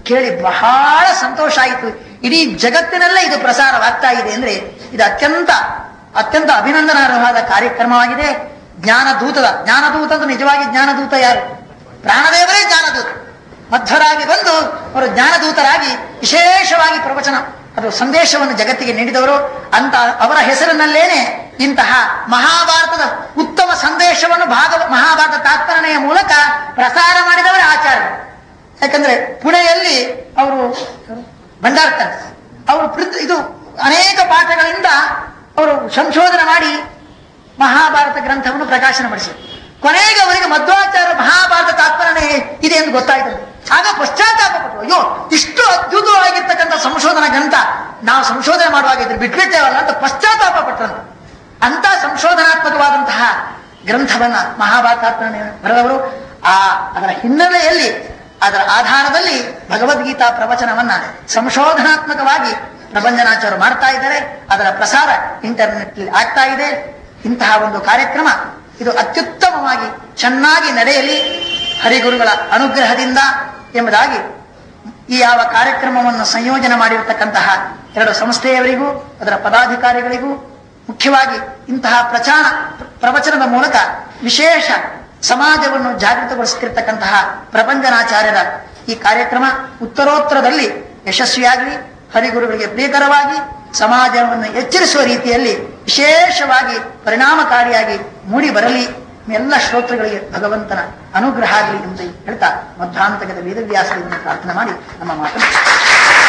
ಕೇಳಿ ಬಹಳ ಸಂತೋಷ ಆಯಿತು ಇಡೀ ಜಗತ್ತಿನಲ್ಲೇ ಇದು ಪ್ರಸಾರವಾಗ್ತಾ ಇದೆ ಅಂದ್ರೆ ಇದು ಅತ್ಯಂತ ಅತ್ಯಂತ ಅಭಿನಂದನಾರ್ಹವಾದ ಕಾರ್ಯಕ್ರಮವಾಗಿದೆ ಜ್ಞಾನದೂತದ ಜ್ಞಾನದೂತ ಅಂದ್ರೆ ನಿಜವಾಗಿ ಜ್ಞಾನದೂತ ಯಾರು ಪ್ರಾಣದೇವರೇ ಜ್ಞಾನದೂತ ಮಧ್ವರಾಗಿ ಬಂದು ಅವರು ಜ್ಞಾನದೂತರಾಗಿ ವಿಶೇಷವಾಗಿ ಪ್ರವಚನ ಅದು ಸಂದೇಶವನ್ನು ಜಗತ್ತಿಗೆ ನೀಡಿದವರು ಅಂತ ಅವರ ಹೆಸರಿನಲ್ಲೇನೆ ಇಂತಹ ಮಹಾಭಾರತದ ಉತ್ತಮ ಸಂದೇಶವನ್ನು ಭಾಗವ ಮಹಾಭಾರತ ತಾತ್ಪರಣೆಯ ಮೂಲಕ ಪ್ರಸಾರ ಮಾಡಿದವರೇ ಆಚಾರ್ಯರು ಯಾಕಂದ್ರೆ ಪುಣೆಯಲ್ಲಿ ಅವರು ಭಂಡಾರ್ಕರ್ ಅವರು ಪೃಥ್- ಇದು ಅನೇಕ ಪಾಠಗಳಿಂದ ಅವರು ಸಂಶೋಧನೆ ಮಾಡಿ ಮಹಾಭಾರತ ಗ್ರಂಥವನ್ನು ಪ್ರಕಾಶನ ಮಾಡಿಸಿದರು ಕೊನೆಗೆ ಅವರಿಗೆ ಮಧ್ವಾಚಾರ್ಯ ಮಹಾಭಾರತ ತಾತ್ಪರ್ಯ ಇದೆ ಎಂದು ಗೊತ್ತಾಯ್ತು ಆಗ ಪಶ್ಚಾತ್ತಾಪ ಪಟ್ಟರು ಅಯ್ಯೋ ಇಷ್ಟು ಅದ್ಭುತವಾಗಿರ್ತಕ್ಕಂಥ ಸಂಶೋಧನಾ ಗ್ರಂಥ ನಾವು ಸಂಶೋಧನೆ ಮಾಡುವಾಗಿದ್ರೆ ಬಿಟ್ಬಿಟ್ಟೇವಲ್ಲ ಅಂತ ಪಶ್ಚಾತ್ತಾಪ ಪಟ್ಟರು ಅಂತ ಸಂಶೋಧನಾತ್ಮಕವಾದಂತಹ ಗ್ರಂಥವನ್ನ ಮಹಾಭಾರತ ತಾತ್ಪರ್ಯ ಬರೆದವರು ಆ ಅದರ ಹಿನ್ನೆಲೆಯಲ್ಲಿ ಅದರ ಆಧಾರದಲ್ಲಿ ಭಗವದ್ಗೀತಾ ಪ್ರವಚನವನ್ನ ಸಂಶೋಧನಾತ್ಮಕವಾಗಿ ಪ್ರಬಂಧನಾಚಾರ್ಯರು ಮಾಡ್ತಾ ಇದ್ದಾರೆ ಅದರ ಪ್ರಸಾರ ಇಂಟರ್ನೆಟ್ ಆಗ್ತಾ ಇದೆ ಇಂತಹ ಒಂದು ಕಾರ್ಯಕ್ರಮ ಇದು ಅತ್ಯುತ್ತಮವಾಗಿ ಚೆನ್ನಾಗಿ ನಡೆಯಲಿ ಹರಿಗುರುಗಳ ಅನುಗ್ರಹದಿಂದ ಎಂಬುದಾಗಿ ಈ ಯಾವ ಕಾರ್ಯಕ್ರಮವನ್ನು ಸಂಯೋಜನೆ ಮಾಡಿರತಕ್ಕಂತಹ ಎರಡು ಸಂಸ್ಥೆಯವರಿಗೂ ಅದರ ಪದಾಧಿಕಾರಿಗಳಿಗೂ ಮುಖ್ಯವಾಗಿ ಇಂತಹ ಪ್ರಚಾರ ಪ್ರವಚನದ ಮೂಲಕ ವಿಶೇಷ ಸಮಾಜವನ್ನು ಜಾಗೃತಗೊಳಿಸುತ್ತಿರ್ತಕ್ಕಂತಹ ಪ್ರಪಂಚನಾಚಾರ್ಯರ ಈ ಕಾರ್ಯಕ್ರಮ ಉತ್ತರೋತ್ತರದಲ್ಲಿ ಯಶಸ್ವಿಯಾಗಲಿ ಹರಿಗುರುಗಳಿಗೆ ಪ್ರಿಯಕರವಾಗಿ ಸಮಾಜವನ್ನು ಎಚ್ಚರಿಸುವ ರೀತಿಯಲ್ಲಿ ವಿಶೇಷವಾಗಿ ಪರಿಣಾಮಕಾರಿಯಾಗಿ ಮೂಡಿ ಬರಲಿ ಎಲ್ಲ ಶ್ರೋತೃಗಳಿಗೆ ಭಗವಂತನ ಅನುಗ್ರಹ ಆಗಲಿ ಎಂದು ಹೇಳ್ತಾ ಮಧ್ವಾಂತಕದ ವೇದವ್ಯಾಸರಿಂದ ಪ್ರಾರ್ಥನೆ ಮಾಡಿ ನಮ್ಮ ಮಾತನ್ನು